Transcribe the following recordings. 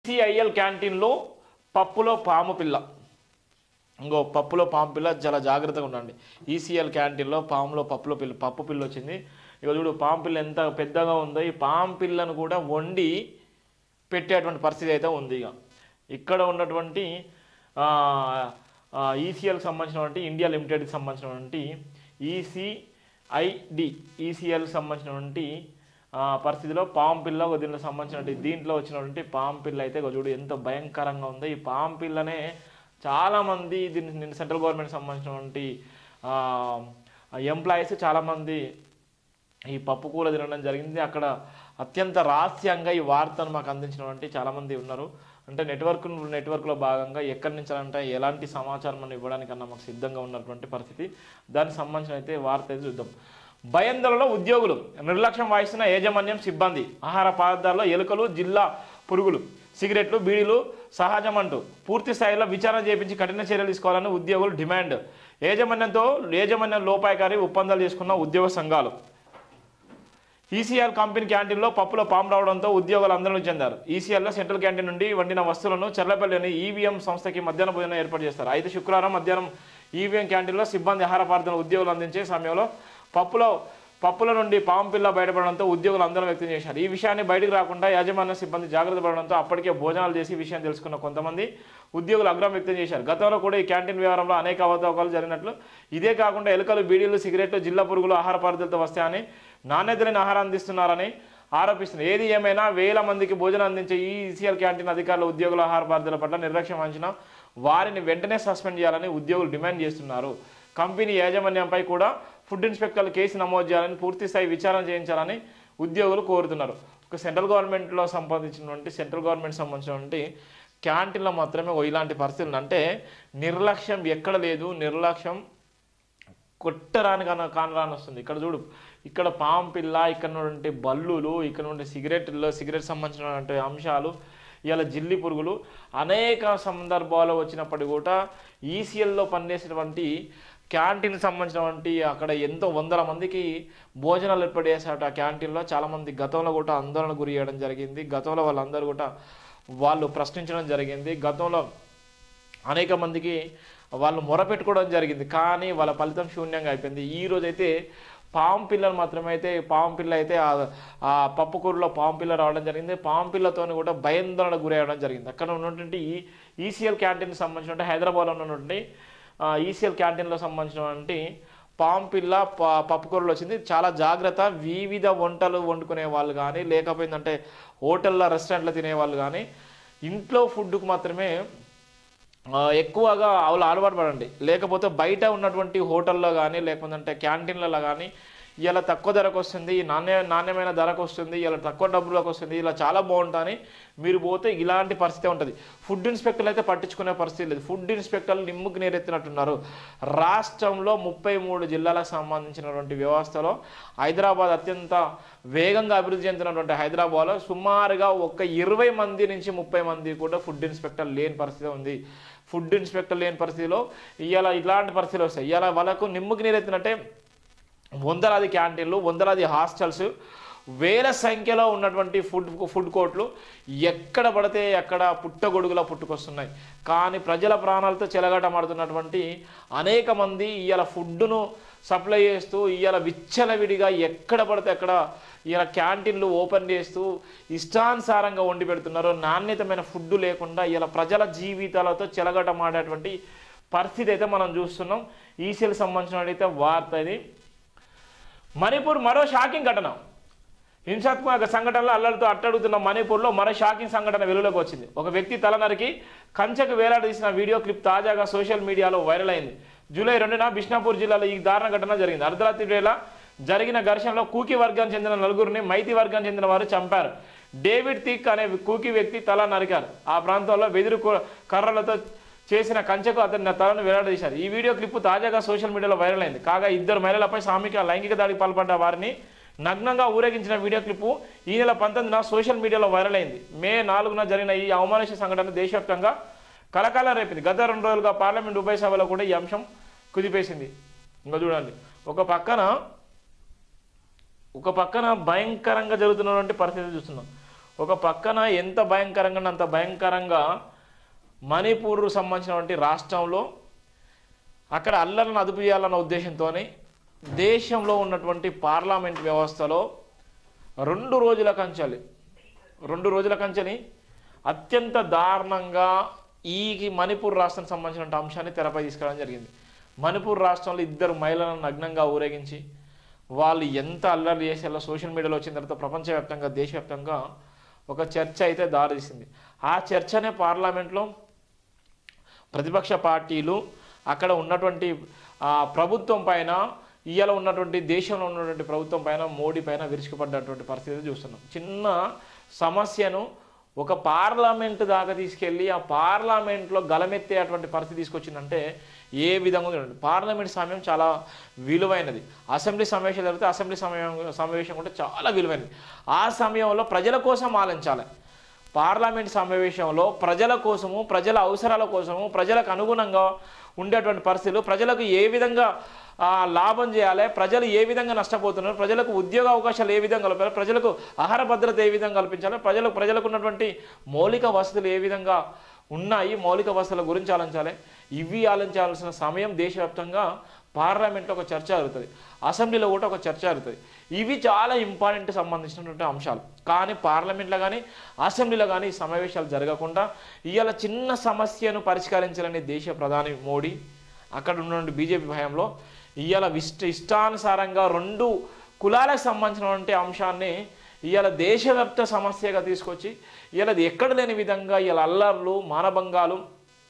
CIL క్యాంటీన్లో పప్పులో పాము పిల్ల ఇంకో పప్పులో పాము పిల్ల చాలా జాగ్రత్తగా ఉండండి ఈసీఎల్ క్యాంటీన్లో పాములో పప్పులో పిల్ల పప్పు పిల్ల వచ్చింది ఇక చూడు పాము పిల్ల ఎంత పెద్దగా ఉందో ఈ పాము పిల్లను కూడా వండి పెట్టేటువంటి పరిస్థితి అయితే ఉంది ఇక ఇక్కడ ఉన్నటువంటి ఈసీఎల్కి సంబంధించినటువంటి ఇండియా లిమిటెడ్కి సంబంధించినటువంటి ఈసీఐడి ఈసీఎల్కి సంబంధించినటువంటి ఆ, పరిస్థితిలో పాము పిల్ల ఒక దీనికి సంబంధించినటువంటి దీంట్లో వచ్చినటువంటి పాము పిల్ల అయితే ఇగో చూడు ఎంత భయంకరంగా ఉందో ఈ పాము పిల్లనే చాలామంది దీని దీని సెంట్రల్ గవర్నమెంట్ సంబంధించినటువంటి ఎంప్లాయీస్ చాలామంది ఈ పప్పు కూర తినడం జరిగింది అక్కడ అత్యంత రహస్యంగా ఈ వార్తను మాకు అందించినటువంటి చాలామంది ఉన్నారు అంటే నెట్వర్క్ నెట్వర్క్లో భాగంగా ఎక్కడి నుంచి అంటే ఎలాంటి సమాచారం మనం ఇవ్వడానికన్నా మాకు సిద్ధంగా ఉన్నటువంటి పరిస్థితి దానికి సంబంధించిన అయితే వార్త అయితే చూద్దాం భయందలలో ఉద్యోగులు నిర్లక్ష్యం వహిస్తున్న యాజమాన్యం సిబ్బంది ఆహార పదార్థాల్లో ఎలుకలు జిల్లా పురుగులు సిగరెట్లు బీడీలు సహజమంటూ పూర్తి స్థాయిలో విచారణ చేపించి కఠిన చర్యలు తీసుకోవాలని ఉద్యోగులు డిమాండ్ యాజమాన్యంతో యాజమాన్యం లోపాయకారి ఒప్పందాలు చేసుకున్న ఉద్యోగ సంఘాలు ఈసీఎల్ కంపెనీ క్యాంటీన్లో పప్పులో పాము రావడంతో ఉద్యోగులు ఆందోళన చెందారు ఈసీఎల్లో సెంట్రల్ క్యాంటీన్ నుండి వండిన వస్తువులను చెర్లపల్లిని ఈవీఎం సంస్థకి మధ్యాహ్న భోజనం ఏర్పాటు చేస్తారు అయితే శుక్రవారం మధ్యాహ్నం ఈవీఎం క్యాంటీన్లో సిబ్బంది ఆహార పదార్థాలను ఉద్యోగులు అందించే సమయంలో పప్పులో పప్పుల నుండి పాము పిల్ల బయటపడడంతో ఉద్యోగులు ఆందోళన వ్యక్తం చేశారు ఈ విషయాన్ని బయటకు రాకుండా యాజమాన్య సిబ్బంది జాగ్రత్త పడడంతో అప్పటికే భోజనాలు చేసి ఈ విషయం తెలుసుకున్న కొంతమంది ఉద్యోగులు ఆగ్రహం వ్యక్తం చేశారు గతంలో కూడా ఈ క్యాంటీన్ వ్యవహారంలో అనేక అవతవకాలు జరిగినట్లు ఇదే కాకుండా ఎలుకలు బీడీలు సిగరెట్లు జిల్లా పురుగులు ఆహార పదార్థాలతో వస్తాయని నాణ్యత లేని ఆహారం అందిస్తున్నారని ఆరోపిస్తున్నారు ఏది ఏమైనా వేల మందికి భోజనం అందించే ఈ ఈసీఎల్ క్యాంటీన్ అధికారులు ఉద్యోగుల ఆహార పదార్థాల పట్ల నిర్లక్ష్యం వహించిన వారిని వెంటనే సస్పెండ్ చేయాలని ఉద్యోగులు డిమాండ్ చేస్తున్నారు కంపెనీ యాజమాన్యంపై కూడా ఫుడ్ ఇన్స్పెక్టర్లు కేసు నమోదు చేయాలని పూర్తి స్థాయి విచారణ చేయించాలని ఉద్యోగులు కోరుతున్నారు ఒక సెంట్రల్ గవర్నమెంట్లో సంబంధించినటువంటి సెంట్రల్ గవర్నమెంట్ సంబంధించినటువంటి క్యాంటీన్లో మాత్రమే ఓ ఇలాంటి పరిస్థితులు అంటే నిర్లక్ష్యం ఎక్కడ లేదు నిర్లక్ష్యం కొట్టరాని కాన కానరాని వస్తుంది ఇక్కడ చూడు ఇక్కడ పాము పిల్ల ఇక్కడ నుండి బల్లులు ఇక్కడ నుండి సిగరెట్లో సిగరెట్ సంబంధించినటువంటి అంశాలు ఇలా జిల్లి పురుగులు అనేక సందర్భాలు వచ్చినప్పటికీ కూడా ఈసీఎల్లో పనిచేసేటువంటి క్యాంటీన్కి సంబంధించినటువంటి అక్కడ ఎంతో వందల మందికి భోజనాలు ఏర్పాటు చేశారు ఆ క్యాంటీన్లో చాలామంది గతంలో కూడా ఆందోళన గురి చేయడం జరిగింది గతంలో వాళ్ళందరూ కూడా వాళ్ళు ప్రశ్నించడం జరిగింది గతంలో అనేక మందికి వాళ్ళు మొరపెట్టుకోవడం జరిగింది కానీ వాళ్ళ ఫలితం శూన్యంగా అయిపోయింది ఈ రోజైతే పాము పిల్లలు మాత్రమే అయితే పాము పిల్ల అయితే ఆ- ఆ పప్పు కూరలో పాము పిల్ల రావడం జరిగింది పాము పిల్లతో కూడా భయాందోళన గురయ్యడం జరిగింది అక్కడ ఉన్నటువంటి ఈ ఈసీఎల్ క్యాంటీన్కి సంబంధించిన హైదరాబాద్లో ఉన్నటువంటి ఈసీఎల్ క్యాంటీన్లో సంబంధించినటువంటి పాము పిల్ల ప- పప్పు కూరలు వచ్చింది చాలా జాగ్రత్త వివిధ వంటలు వండుకునే వాళ్ళు కానీ లేకపోయిందంటే హోటల్లో రెస్టారెంట్లో తినే వాళ్ళు కానీ ఇంట్లో ఫుడ్కు మాత్రమే ఆ, ఎక్కువగా వాళ్ళు అలవాటు పడండి లేకపోతే బయట ఉన్నటువంటి హోటల్లో కానీ లేకపోతే క్యాంటీన్లలో కానీ ఇలా తక్కువ ధరకు వస్తుంది ఈ నాణ్య నాణ్యమైన ధరకు వస్తుంది ఇలా తక్కువ డబ్బులకు వస్తుంది ఇలా చాలా బాగుంటుంది మీరు పోతే ఇలాంటి పరిస్థితి ఉంటుంది ఫుడ్ ఇన్స్పెక్టర్లు అయితే పట్టించుకునే పరిస్థితి లేదు ఫుడ్ ఇన్స్పెక్టర్లు నిమ్ముకు నీరెత్తినట్టున్నారు రాష్ట్రంలో ముప్పై మూడు జిల్లాలకు సంబంధించినటువంటి వ్యవస్థలో హైదరాబాద్ అత్యంత వేగంగా అభివృద్ధి చెందినటువంటి హైదరాబాద్లో సుమారుగా ఒక ఇరవై మంది నుంచి ముప్పై మంది కూడా ఫుడ్ ఇన్స్పెక్టర్ లేని పరిస్థితి ఉంది ఫుడ్ ఇన్స్పెక్టర్ లేని పరిస్థితిలో ఇవాళ ఇలాంటి పరిస్థితులు వస్తాయి ఇవాళ వాళ్ళకు నిమ్ముకు నీరెత్తినట్టే వందలాది క్యాంటీన్లు వందలాది హాస్టల్స్ వేల సంఖ్యలో ఉన్నటువంటి ఫుడ్ ఫుడ్ కోర్ట్లు ఎక్కడ పడితే ఎక్కడ పుట్టగొడుగులా పుట్టుకొస్తున్నాయి కానీ ప్రజల ప్రాణాలతో చెలగాటమాడుతున్నటువంటి అనేక మంది ఇవాళ ఫుడ్ను సప్లై చేస్తూ ఇవాళ విచ్చలవిడిగా ఎక్కడ పడితే అక్కడ ఇవాళ క్యాంటీన్లు ఓపెన్ చేస్తూ ఇష్టానుసారంగా వండి పెడుతున్నారు నాణ్యతమైన ఫుడ్ లేకుండా ఇవాళ ప్రజల జీవితాలతో చెలగాటమాడేటువంటి పరిస్థితి అయితే మనం చూస్తున్నాం ఈసీఎల్ సంబంధించిన అయితే వార్త ఇది మణిపూర్ మరో షాకింగ్ ఘటన హింసాత్మక సంఘటనలో అల్లరితో అట్టడుగుతున్న మణిపూర్లో మరో షాకింగ్ సంఘటన వెలుగులోకి వచ్చింది ఒక వ్యక్తి తల నరికి కంచెకు వేలాడదీసిన వీడియో క్లిప్ తాజాగా సోషల్ మీడియాలో వైరల్ అయింది జూలై రెండున బిష్నాపూర్ జిల్లాలో ఈ దారుణ ఘటన జరిగింది అర్ధరాత్రి వేళ జరిగిన ఘర్షణలో కూకి వర్గానికి చెందిన నలుగురిని మైతి వర్గానికి చెందిన వారు చంపారు డేవిడ్ థిక్ అనే కూకి వ్యక్తి తల నరికారు ఆ ప్రాంతంలో వెదురు కు- కర్రలతో చేసిన కంచెకు అతని తలను వేలాడదీశారు ఈ వీడియో క్లిప్ తాజాగా సోషల్ మీడియాలో వైరల్ అయింది కాగా ఇద్దరు మహిళలపై సామూహిక లైంగిక దాడికి పాల్పడ్డ వారిని నగ్నంగా ఊరేగించిన వీడియో క్లిప్ ఈ నెల పంతొమ్మిదిన సోషల్ మీడియాలో వైరల్ అయింది మే నాలుగున జరిగిన ఈ అవమానుష సంఘటన దేశవ్యాప్తంగా కలకాలం రేపింది గత రెండు రోజులుగా పార్లమెంట్ ఉభయ సభలో కూడా ఈ అంశం కుదిపేసింది ఇంకా చూడండి ఒక పక్కన ఒక పక్కన భయంకరంగా జరుగుతున్నటువంటి పరిస్థితి చూస్తున్నాం ఒక పక్కన ఎంత భయంకరంగా అంటే అంత భయంకరంగా మణిపూర్ సంబంధించినటువంటి రాష్ట్రంలో అక్కడ అల్లర్లను అదుపు చేయాలన్న ఉద్దేశంతో దేశంలో ఉన్నటువంటి పార్లమెంట్ వ్యవస్థలో రెండు రోజుల కంచెలి రెండు రోజుల కంచెని అత్యంత దారుణంగా ఈ మణిపూర్ రాష్ట్రానికి సంబంధించిన అంశాన్ని తెరపై తీసుకురావడం జరిగింది మణిపూర్ రాష్ట్రంలో ఇద్దరు మహిళలను నగ్నంగా ఊరేగించి వాళ్ళు ఎంత అల్లరి చేసేలా సోషల్ మీడియాలో వచ్చిన తర్వాత ప్రపంచవ్యాప్తంగా దేశవ్యాప్తంగా ఒక చర్చ అయితే దారితీసింది ఆ చర్చనే పార్లమెంట్లో ప్రతిపక్ష పార్టీలు అక్కడ ఉన్నటువంటి ఆ, ప్రభుత్వం పైన ఇవాళ ఉన్నటువంటి దేశంలో ఉన్నటువంటి ప్రభుత్వం పైన మోడీ పైన విరుచుకుపడ్డటువంటి పరిస్థితి చూస్తున్నాం చిన్న సమస్యను ఒక పార్లమెంట్ దాకా తీసుకెళ్ళి ఆ పార్లమెంట్లో గలమెత్తేటువంటి పరిస్థితి తీసుకొచ్చిందంటే ఏ విధంగా ఉంది చూడండి. పార్లమెంట్ సమయం చాలా విలువైనది అసెంబ్లీ సమావేశం జరిగితే అసెంబ్లీ సమయం సమావేశం కూడా చాలా విలువైనది ఆ సమయంలో ప్రజల కోసం ఆలోచించాలి పార్లమెంట్ సమావేశంలో ప్రజల కోసము ప్రజల అవసరాల కోసము ప్రజలకు అనుగుణంగా ఉండేటువంటి పరిస్థితులు ప్రజలకు ఏ విధంగా ఆ, లాభం చేయాలి ప్రజలు ఏ విధంగా నష్టపోతున్నారు ప్రజలకు ఉద్యోగ అవకాశాలు ఏ విధంగా కల్పాలి ప్రజలకు ఆహార భద్రత ఏ విధంగా కల్పించాలి ప్రజలకు ప్రజలకు ఉన్నటువంటి మౌలిక వసతులు ఏ విధంగా ఉన్నాయి మౌలిక వసతుల గురించి ఆలోచించాలి ఇవి ఆలోచించాల్సిన సమయం దేశవ్యాప్తంగా పార్లమెంట్లో ఒక చర్చ జరుగుతుంది అసెంబ్లీలో కూడా ఒక చర్చ జరుగుతుంది ఇవి చాలా ఇంపార్టెంట్ సంబంధించినటువంటి అంశాలు కానీ పార్లమెంట్లో కానీ అసెంబ్లీలో కానీ ఈ సమావేశాలు జరగకుండా ఇవాళ చిన్న సమస్యను పరిష్కరించాలని దేశ ప్రధాని మోడీ అక్కడ ఉన్నటువంటి బీజేపీ భయంలో ఇవాళ ఇష్ట ఇష్టానుసారంగా రెండు కులాలకు సంబంధించినటువంటి అంశాన్ని ఇవాళ దేశవ్యాప్త సమస్యగా తీసుకొచ్చి ఇవాళ అది ఎక్కడ లేని విధంగా ఇవాళ అల్లర్లు మానభంగాలు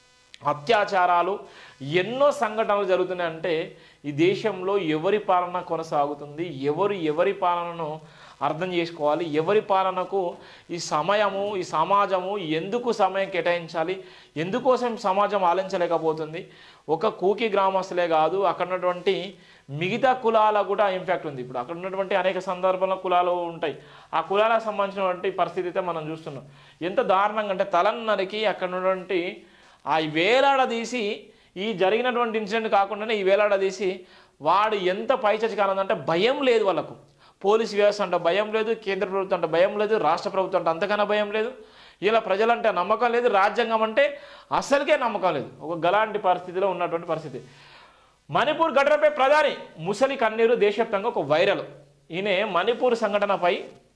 అత్యాచారాలు ఎన్నో సంఘటనలు జరుగుతున్నాయంటే ఈ దేశంలో ఎవరి పాలన కొనసాగుతుంది ఎవరు ఎవరి పాలనను అర్థం చేసుకోవాలి ఎవరి పాలనకు ఈ సమయము ఈ సమాజము ఎందుకు సమయం కేటాయించాలి ఎందుకోసం సమాజం ఆలోచించలేకపోతుంది ఒక కూకి గ్రామస్తులే కాదు అక్కడ ఉన్నటువంటి మిగతా కులాల కూడా ఇంపాక్ట్ ఉంది ఇప్పుడు అక్కడ ఉన్నటువంటి అనేక సందర్భాల్లో కులాలు ఉంటాయి ఆ కులాలకు సంబంధించినటువంటి పరిస్థితి అయితే మనం చూస్తున్నాం ఎంత దారుణంగా అంటే తలన్నరికి అక్కడ ఉన్నటువంటి ఆ వేలాడదీసి ఈ జరిగినటువంటి ఇన్సిడెంట్ కాకుండానే ఈ వేలాడదీసి వాడు ఎంత పైచచి కాలందంటే భయం లేదు వాళ్ళకు పోలీస్ వ్యవస్థ అంటే భయం లేదు కేంద్ర ప్రభుత్వం అంటే భయం లేదు రాష్ట్ర ప్రభుత్వం అంటే అంతకన్నా భయం లేదు ఇలా ప్రజలంటే నమ్మకం లేదు రాజ్యాంగం అంటే అసలుకే నమ్మకం లేదు ఒక గలాంటి పరిస్థితిలో ఉన్నటువంటి పరిస్థితి మణిపూర్ ఘటనపై ప్రధాని ముసలి కన్నీరు దేశవ్యాప్తంగా ఒక వైరల్ ఈయన మణిపూర్ సంఘటనపై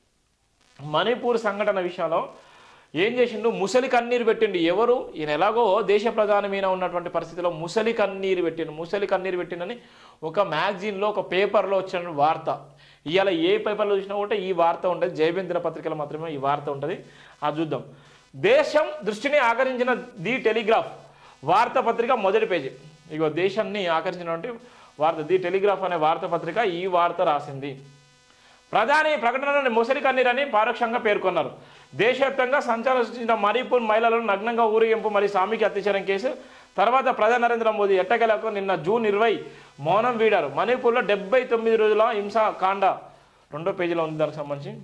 మణిపూర్ సంఘటన విషయంలో ఏం చేసిండు ముసలి కన్నీరు పెట్టిండు ఎవరు ఈయన ఎలాగో దేశ ప్రధాని మీద ఉన్నటువంటి పరిస్థితిలో ముసలి కన్నీరు పెట్టిండు ముసలి కన్నీరు పెట్టిండని ఒక మ్యాగజైన్లో ఒక పేపర్లో వచ్చిన వార్త ఇవాళ ఏ పేపర్లో చూసినా కూడా ఈ వార్త ఉంటుంది జైబీన్ దినపత్రికలో మాత్రమే ఈ వార్త ఉంటుంది అది చూద్దాం దేశం దృష్టిని ఆకర్షించిన ది టెలిగ్రాఫ్ వార్తాపత్రిక మొదటి పేజీ ఇగో దేశాన్ని ఆకర్షించినటువంటి వార్త ది టెలిగ్రాఫ్ అనే వార్తాపత్రిక ఈ వార్త రాసింది ప్రధాని ప్రకటనలోని ముసలి కన్నీరని పరోక్షంగా పేర్కొన్నారు దేశవ్యాప్తంగా సంచారం సృష్టించిన మణిపూర్ మహిళలను నగ్నంగా ఊరేగింపు మరియు సామూహిక అత్యాచారం కేసు తర్వాత ప్రధాని నరేంద్ర మోదీ ఎట్టకేలకు నిన్న జూన్ ఇరవై మౌనం వీడారు మణిపూర్లో డెబ్బై తొమ్మిది రోజుల హింసా కాండ రెండో పేజీలో ఉంది దానికి సంబంధించి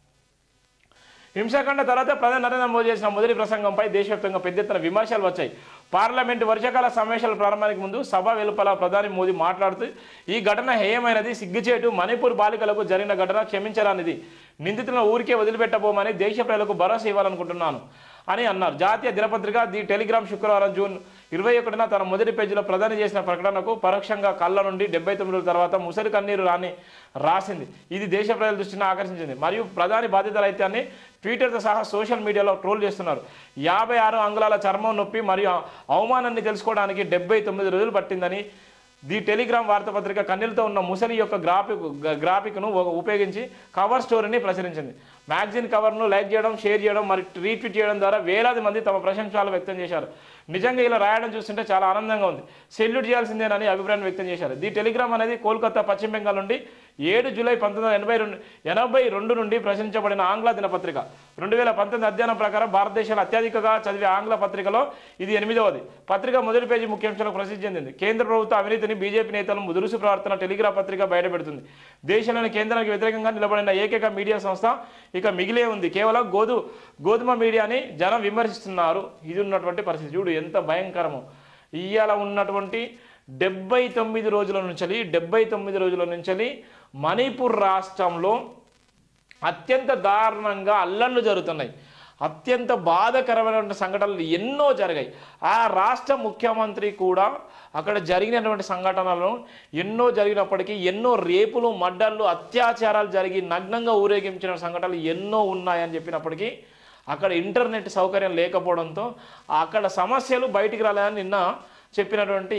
హింసాకాండ తర్వాత ప్రధాని నరేంద్ర మోదీ చేసిన మొదటి ప్రసంగంపై దేశవ్యాప్తంగా పెద్ద ఎత్తున విమర్శలు వచ్చాయి పార్లమెంటు వర్షాకాల సమావేశాల ప్రారంభానికి ముందు సభ వెలుపల ప్రధాని మోదీ మాట్లాడుతూ ఈ ఘటన హేయమైనది సిగ్గుచేటు మణిపూర్ బాలికలకు జరిగిన ఘటన క్షమించరానిది నిందితులను ఊరికే వదిలిపెట్టబోమని దేశ ప్రజలకు భరోసా ఇవ్వాలనుకుంటున్నాను అని అన్నారు జాతీయ దినపత్రిక ది టెలిగ్రామ్ శుక్రవారం జూన్ ఇరవై ఒకటిన తన మొదటి పేజీలో ప్రధాని చేసిన ప్రకటనకు పరోక్షంగా కళ్ళ నుండి డెబ్బై తొమ్మిది రోజుల తర్వాత ముసలి కన్నీరు రాని రాసింది ఇది దేశ ప్రజల దృష్టిని ఆకర్షించింది మరియు ప్రధాని బాధ్యత రహిత్యాన్ని ట్విట్టర్తో సహా సోషల్ మీడియాలో ట్రోల్ చేస్తున్నారు యాభై ఆరు అంగుళాల చర్మం నొప్పి మరియు అవమానాన్ని తెలుసుకోవడానికి డెబ్బై తొమ్మిది రోజులు పట్టిందని ది టెలిగ్రామ్ వార్తాపత్రిక కన్నీలతో ఉన్న ముసలి యొక్క గ్రాఫిక్ గ- గ్రాఫిక్ను ఉ- ఉపయోగించి కవర్ స్టోరీని ప్రచురించింది మ్యాగజైన్ కవర్ను లైక్ చేయడం షేర్ చేయడం మరియు రీట్వీట్ చేయడం ద్వారా వేలాది మంది తమ ప్రశంసలు వ్యక్తం చేశారు నిజంగా ఇలా రాయడం చూస్తుంటే చాలా ఆనందంగా ఉంది సెల్యూట్ చేయాల్సిందేనని అభిప్రాయం వ్యక్తం చేశారు ది టెలిగ్రామ్ అనేది కోల్కతా పశ్చిమ బెంగాల్ నుండి ఏడు జూలై పంతొమ్మిది వందల ఎనభై రెండు ఎనభై రెండు నుండి ప్రచురించబడిన ఆంగ్ల దినపత్రిక రెండు వేల పంతొమ్మిది అధ్యయనం ప్రకారం భారతదేశంలో అత్యధికగా చదివే ఆంగ్ల పత్రికలో ఇది ఎనిమిదవది పత్రిక మొదటి పేజీ ముఖ్యాంశాలకు ప్రసిద్ధి చెందింది కేంద్ర ప్రభుత్వ అవినీతిని బీజేపీ నేతలు దురుసు ప్రవర్తన టెలిగ్రాఫ్ పత్రిక బయటపెడుతుంది దేశంలోని కేంద్రానికి వ్యతిరేకంగా నిలబడిన ఏకైక మీడియా సంస్థ ఇక మిగిలే ఉంది కేవలం గోధు గోధుమ మీడియాని జనం విమర్శిస్తున్నారు ఇది ఉన్నటువంటి పరిస్థితి చూడు ఎంత భయంకరమో ఇవాళ ఉన్నటువంటి డెబ్బై తొమ్మిది రోజుల నుంచి డెబ్బై తొమ్మిది రోజుల నుంచి మణిపూర్ రాష్ట్రంలో అత్యంత దారుణంగా అల్లర్లు జరుగుతున్నాయి అత్యంత బాధాకరమైన సంఘటనలు ఎన్నో జరిగాయి ఆ రాష్ట్ర ముఖ్యమంత్రి కూడా అక్కడ జరిగినటువంటి సంఘటనలను ఎన్నో జరిగినప్పటికీ ఎన్నో రేపులు మడ్డళ్ళు అత్యాచారాలు జరిగి నగ్నంగా ఊరేగించిన సంఘటనలు ఎన్నో ఉన్నాయని చెప్పినప్పటికీ అక్కడ ఇంటర్నెట్ సౌకర్యం లేకపోవడంతో అక్కడ సమస్యలు బయటికి రాలేదని నిన్న చెప్పినటువంటి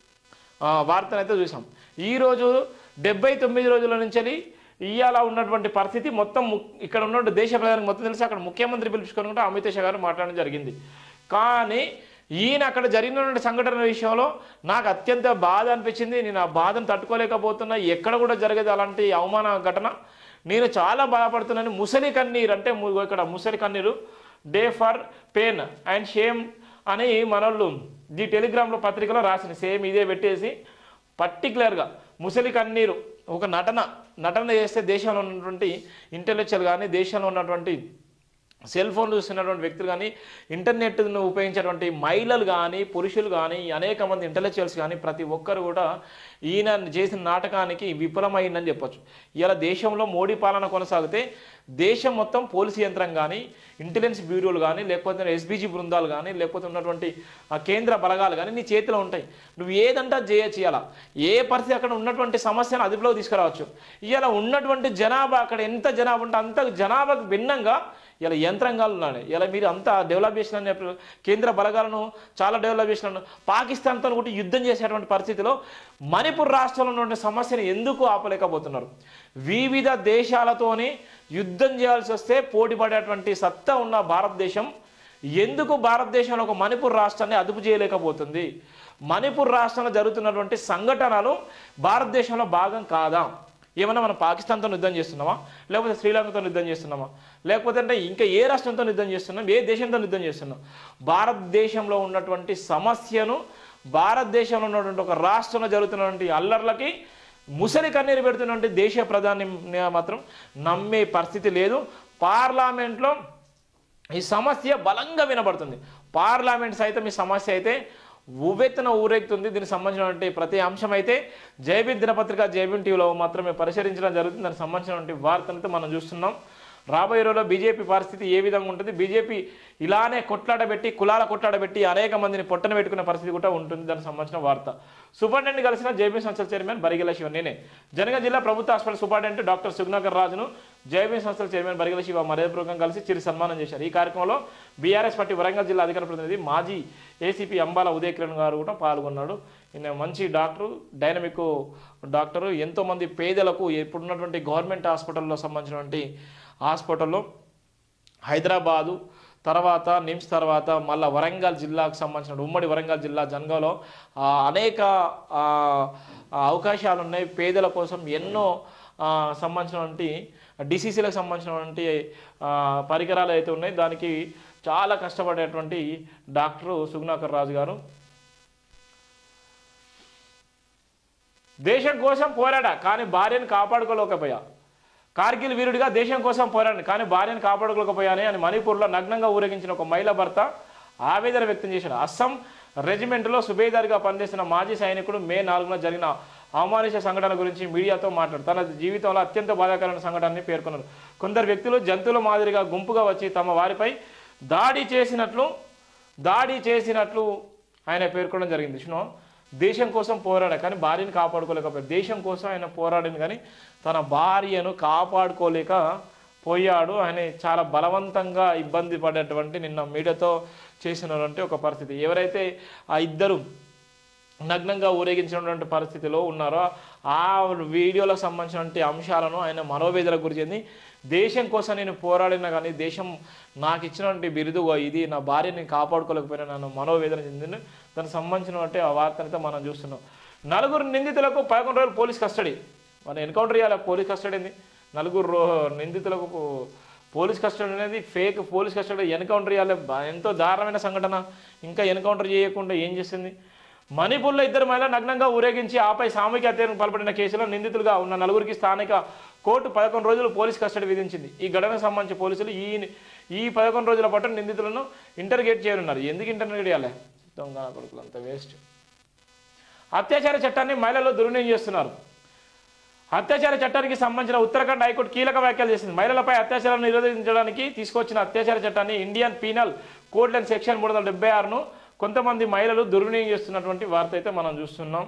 ఆ, వార్తనైతే చూసాం ఈరోజు డెబ్బై తొమ్మిది రోజుల నుంచి ఇవాళ ఉన్నటువంటి పరిస్థితి మొత్తం ము- ఇక్కడ ఉన్నటువంటి దేశ ప్రధానికి మొత్తం తెలిసి అక్కడ ముఖ్యమంత్రి పిలుచుకొని కూడా అమిత్ షా గారు మాట్లాడడం జరిగింది కానీ ఈయన అక్కడ జరిగినటువంటి సంఘటన విషయంలో నాకు అత్యంత బాధ అనిపించింది నేను ఆ బాధను తట్టుకోలేకపోతున్నా ఎక్కడ కూడా జరగదు అలాంటి అవమాన ఘటన నేను చాలా బాధపడుతున్నాను ముసలి కన్నీరు అంటే ము- ఇక్కడ ముసలి కన్నీరు day for pain and shame అని మనోళ్ళు ది టెలిగ్రామ్లో పత్రికలో రాసింది సేమ్ ఇదే పెట్టేసి పర్టికులర్గా ముసలి కన్నీరు ఒక నటన నటన చేస్తే దేశంలో ఉన్నటువంటి ఇంటెలెక్చువల్ కానీ దేశంలో ఉన్నటువంటి సెల్ ఫోన్ చూస్తున్నటువంటి వ్యక్తులు కానీ ఇంటర్నెట్ను ఉపయోగించేటువంటి మహిళలు కానీ పురుషులు కానీ అనేక మంది ఇంటలెక్చువల్స్ కానీ ప్రతి ఒక్కరు కూడా ఈయన చేసిన నాటకానికి విఫలమైందని చెప్పొచ్చు ఇలా దేశంలో మోడీ పాలన కొనసాగితే దేశం మొత్తం పోలీసు యంత్రం కానీ ఇంటెలిజెన్స్ బ్యూరోలు కానీ లేకపోతే ఎస్బీజీ బృందాలు కానీ లేకపోతే ఉన్నటువంటి ఆ కేంద్ర బలగాలు కానీ నీ చేతిలో ఉంటాయి నువ్వు ఏదంటా చేయొచ్చు ఇలా ఏ పరిస్థితి అక్కడ ఉన్నటువంటి సమస్యను అదుపులోకి తీసుకురావచ్చు ఇలా ఉన్నటువంటి జనాభా అక్కడ ఎంత జనాభా ఉంటే అంత జనాభాకు భిన్నంగా ఇలా యంత్రాంగాలు ఉన్నాయి ఇలా మీరు అంతా డెవలప్ చేసిన చెప్పారు కేంద్ర బలగాలను చాలా డెవలప్ చేసిన పాకిస్తాన్తో కూడా యుద్ధం చేసేటువంటి పరిస్థితిలో మణిపూర్ రాష్ట్రంలో ఉన్నటువంటి సమస్యను ఎందుకు ఆపలేకపోతున్నారు వివిధ దేశాలతోని యుద్ధం చేయాల్సి వస్తే పోటీ పడేటువంటి సత్తా ఉన్న భారతదేశం ఎందుకు భారతదేశంలో ఒక మణిపూర్ రాష్ట్రాన్ని అదుపు చేయలేకపోతుంది మణిపూర్ రాష్ట్రంలో జరుగుతున్నటువంటి సంఘటనలు భారతదేశంలో భాగం కాదా ఏమన్నా మనం పాకిస్తాన్తో యుద్ధం చేస్తున్నామా లేకపోతే శ్రీలంకతో యుద్ధం చేస్తున్నామా లేకపోతే అంటే ఇంకా ఏ రాష్ట్రంతో యుద్ధం చేస్తున్నాం ఏ దేశంతో యుద్ధం చేస్తున్నాం భారతదేశంలో ఉన్నటువంటి సమస్యను భారతదేశంలో ఉన్నటువంటి ఒక రాష్ట్రంలో జరుగుతున్నటువంటి అల్లర్లకి ముసలి కన్నీరు పెడుతున్నటువంటి దేశ ప్రధాని మాత్రం నమ్మే పరిస్థితి లేదు పార్లమెంట్లో ఈ సమస్య బలంగా వినబడుతుంది పార్లమెంట్ సైతం ఈ సమస్య అయితే ఉవ్వెత్తున ఊరెక్కుతుంది దీనికి సంబంధించినటువంటి ప్రతి అంశం అయితే జైబీన్ దినపత్రిక జైబీన్ టీవీలో మాత్రమే పరిశీలించడం జరుగుతుంది దానికి సంబంధించినటువంటి వార్తనైతే మనం చూస్తున్నాం రాబోయే రోజుల్లో బీజేపీ పరిస్థితి ఏ విధంగా ఉంటుంది బీజేపీ ఇలానే కొట్లాడబెట్టి కులాల కొట్లాడబెట్టి అనేక మందిని పొట్టన పెట్టుకునే పరిస్థితి కూడా ఉంటుంది దానికి సంబంధించిన వార్త సూపరింటెండెంట్ కలిసిన జేబీ సంస్థల చైర్మన్ బరిగెల శివ నేనే జనగాం జిల్లా ప్రభుత్వ హాస్పిటల్ సూపరింటెండెంట్ డాక్టర్ సుగ్నాకర్ రాజును జేబీ సంస్థల చైర్మన్ బరిగెల శివ మర్యాదపూర్వకంగా కలిసి చిరు సన్మానం చేశారు ఈ కార్యక్రమంలో బీఆర్ఎస్ పార్టీ వరంగల్ జిల్లా అధికార ప్రతినిధి మాజీ ఏసీపీ అంబాల ఉదయ కిరణ్ గారు కూడా పాల్గొన్నాడు ఈయన మంచి డాక్టరు డైనమిక్ డాక్టరు ఎంతోమంది పేదలకు ఇప్పుడున్నటువంటి గవర్నమెంట్ హాస్పిటల్లో సంబంధించినటువంటి హాస్పిటల్లో హైదరాబాదు తర్వాత నిమ్స్ తర్వాత మళ్ళా వరంగల్ జిల్లాకు సంబంధించిన ఉమ్మడి వరంగల్ జిల్లా జనగాలో ఆ, అనేక ఆ, ఆ, అవకాశాలు ఉన్నాయి పేదల కోసం ఎన్నో ఆ, సంబంధించినటువంటి డిసీసీలకు సంబంధించినటువంటి ఆ, పరికరాలు అయితే ఉన్నాయి దానికి చాలా కష్టపడేటువంటి డాక్టరు సుగుణాకర్ రాజు గారు దేశం కోసం పోరాడా కానీ భార్యను కాపాడుకోలేకపోయా కార్గిల్ వీరుడిగా దేశం కోసం పోరాడు కానీ భార్యను కాపాడుకోలేకపోయానే అని మణిపూర్లో నగ్నంగా ఊరేగించిన ఒక మహిళ భర్త ఆవేదన వ్యక్తం చేశాడు అస్సాం రెజిమెంట్లో సుబేదార్గా పనిచేసిన మాజీ సైనికుడు మే నాలుగున జరిగిన అవమానించే సంఘటన గురించి మీడియాతో మాట్లాడు తన జీవితంలో అత్యంత బాధాకరమైన సంఘటనని పేర్కొన్నారు కొందరు వ్యక్తులు జంతువుల మాదిరిగా గుంపుగా వచ్చి తమ వారిపై దాడి చేసినట్లు దాడి చేసినట్లు ఆయన పేర్కొనడం జరిగింది విష్ణు దేశం కోసం పోరాడా కానీ భార్యను కాపాడుకోలేకపోయాడు దేశం కోసం ఆయన పోరాడింది కానీ తన భార్యను కాపాడుకోలేక పోయాడు ఆయన చాలా బలవంతంగా ఇబ్బంది పడేటువంటి నిన్న మీడియాతో చేసినటువంటి ఒక పరిస్థితి ఎవరైతే ఆ ఇద్దరు నగ్నంగా ఊరేగించినటువంటి పరిస్థితిలో ఉన్నారో ఆ వీడియోలకు సంబంధించినటువంటి అంశాలను ఆయన మనోవేదన గురి చెంది దేశం కోసం నేను పోరాడినా కానీ దేశం నాకు ఇచ్చినటువంటి బిరుదుగా ఇది నా భార్యని కాపాడుకోలేకపోయినా నన్ను మనోవేదన చెందింది దానికి సంబంధించినటువంటి ఆ వార్తనైతే మనం చూస్తున్నాం నలుగురు నిందితులకు పదకొండు రోజులు పోలీస్ కస్టడీ మనం ఎన్కౌంటర్ చేయాలి పోలీస్ కస్టడీ ఏంది నలుగురు రో- నిందితులకు పో- పోలీస్ కస్టడీ అనేది ఫేక్ పోలీస్ కస్టడీ ఎన్కౌంటర్ చేయాలి బా- ఎంతో దారుణమైన సంఘటన ఇంకా ఎన్కౌంటర్ చేయకుండా ఏం చేసింది మణిపూర్లో ఇద్దరు మహిళ నగ్నంగా ఊరేగించి ఆపై సామూహిక హత్యకు పాల్పడిన కేసులో నిందితులుగా ఉన్న నలుగురికి స్థానిక కోర్టు పదకొండు రోజులు పోలీస్ కస్టడీ విధించింది ఈ ఘటనకు సంబంధించి పోలీసులు ఈ ఈ పదకొండు రోజుల పాటు నిందితులను ఇంటర్గేట్ చేయనున్నారు ఎందుకు ఇంటర్గేట్ చేయాలి దొంగ కొడుకులు అంత వేస్ట్ అత్యాచార చట్టాన్ని మహిళలు దుర్వినియోగం చేస్తున్నారు అత్యాచార చట్టానికి సంబంధించిన ఉత్తరాఖండ్ హైకోర్టు కీలక వ్యాఖ్యలు చేసింది మహిళలపై అత్యాచారాలను నిరోధించడానికి తీసుకొచ్చిన అత్యాచార చట్టాన్ని ఇండియన్ పీనల్ కోడ్ సెక్షన్ మూడు వందల డెబ్బై ఆరును కొంతమంది మహిళలు దుర్వినియోగం చేస్తున్నటువంటి వార్త అయితే మనం చూస్తున్నాం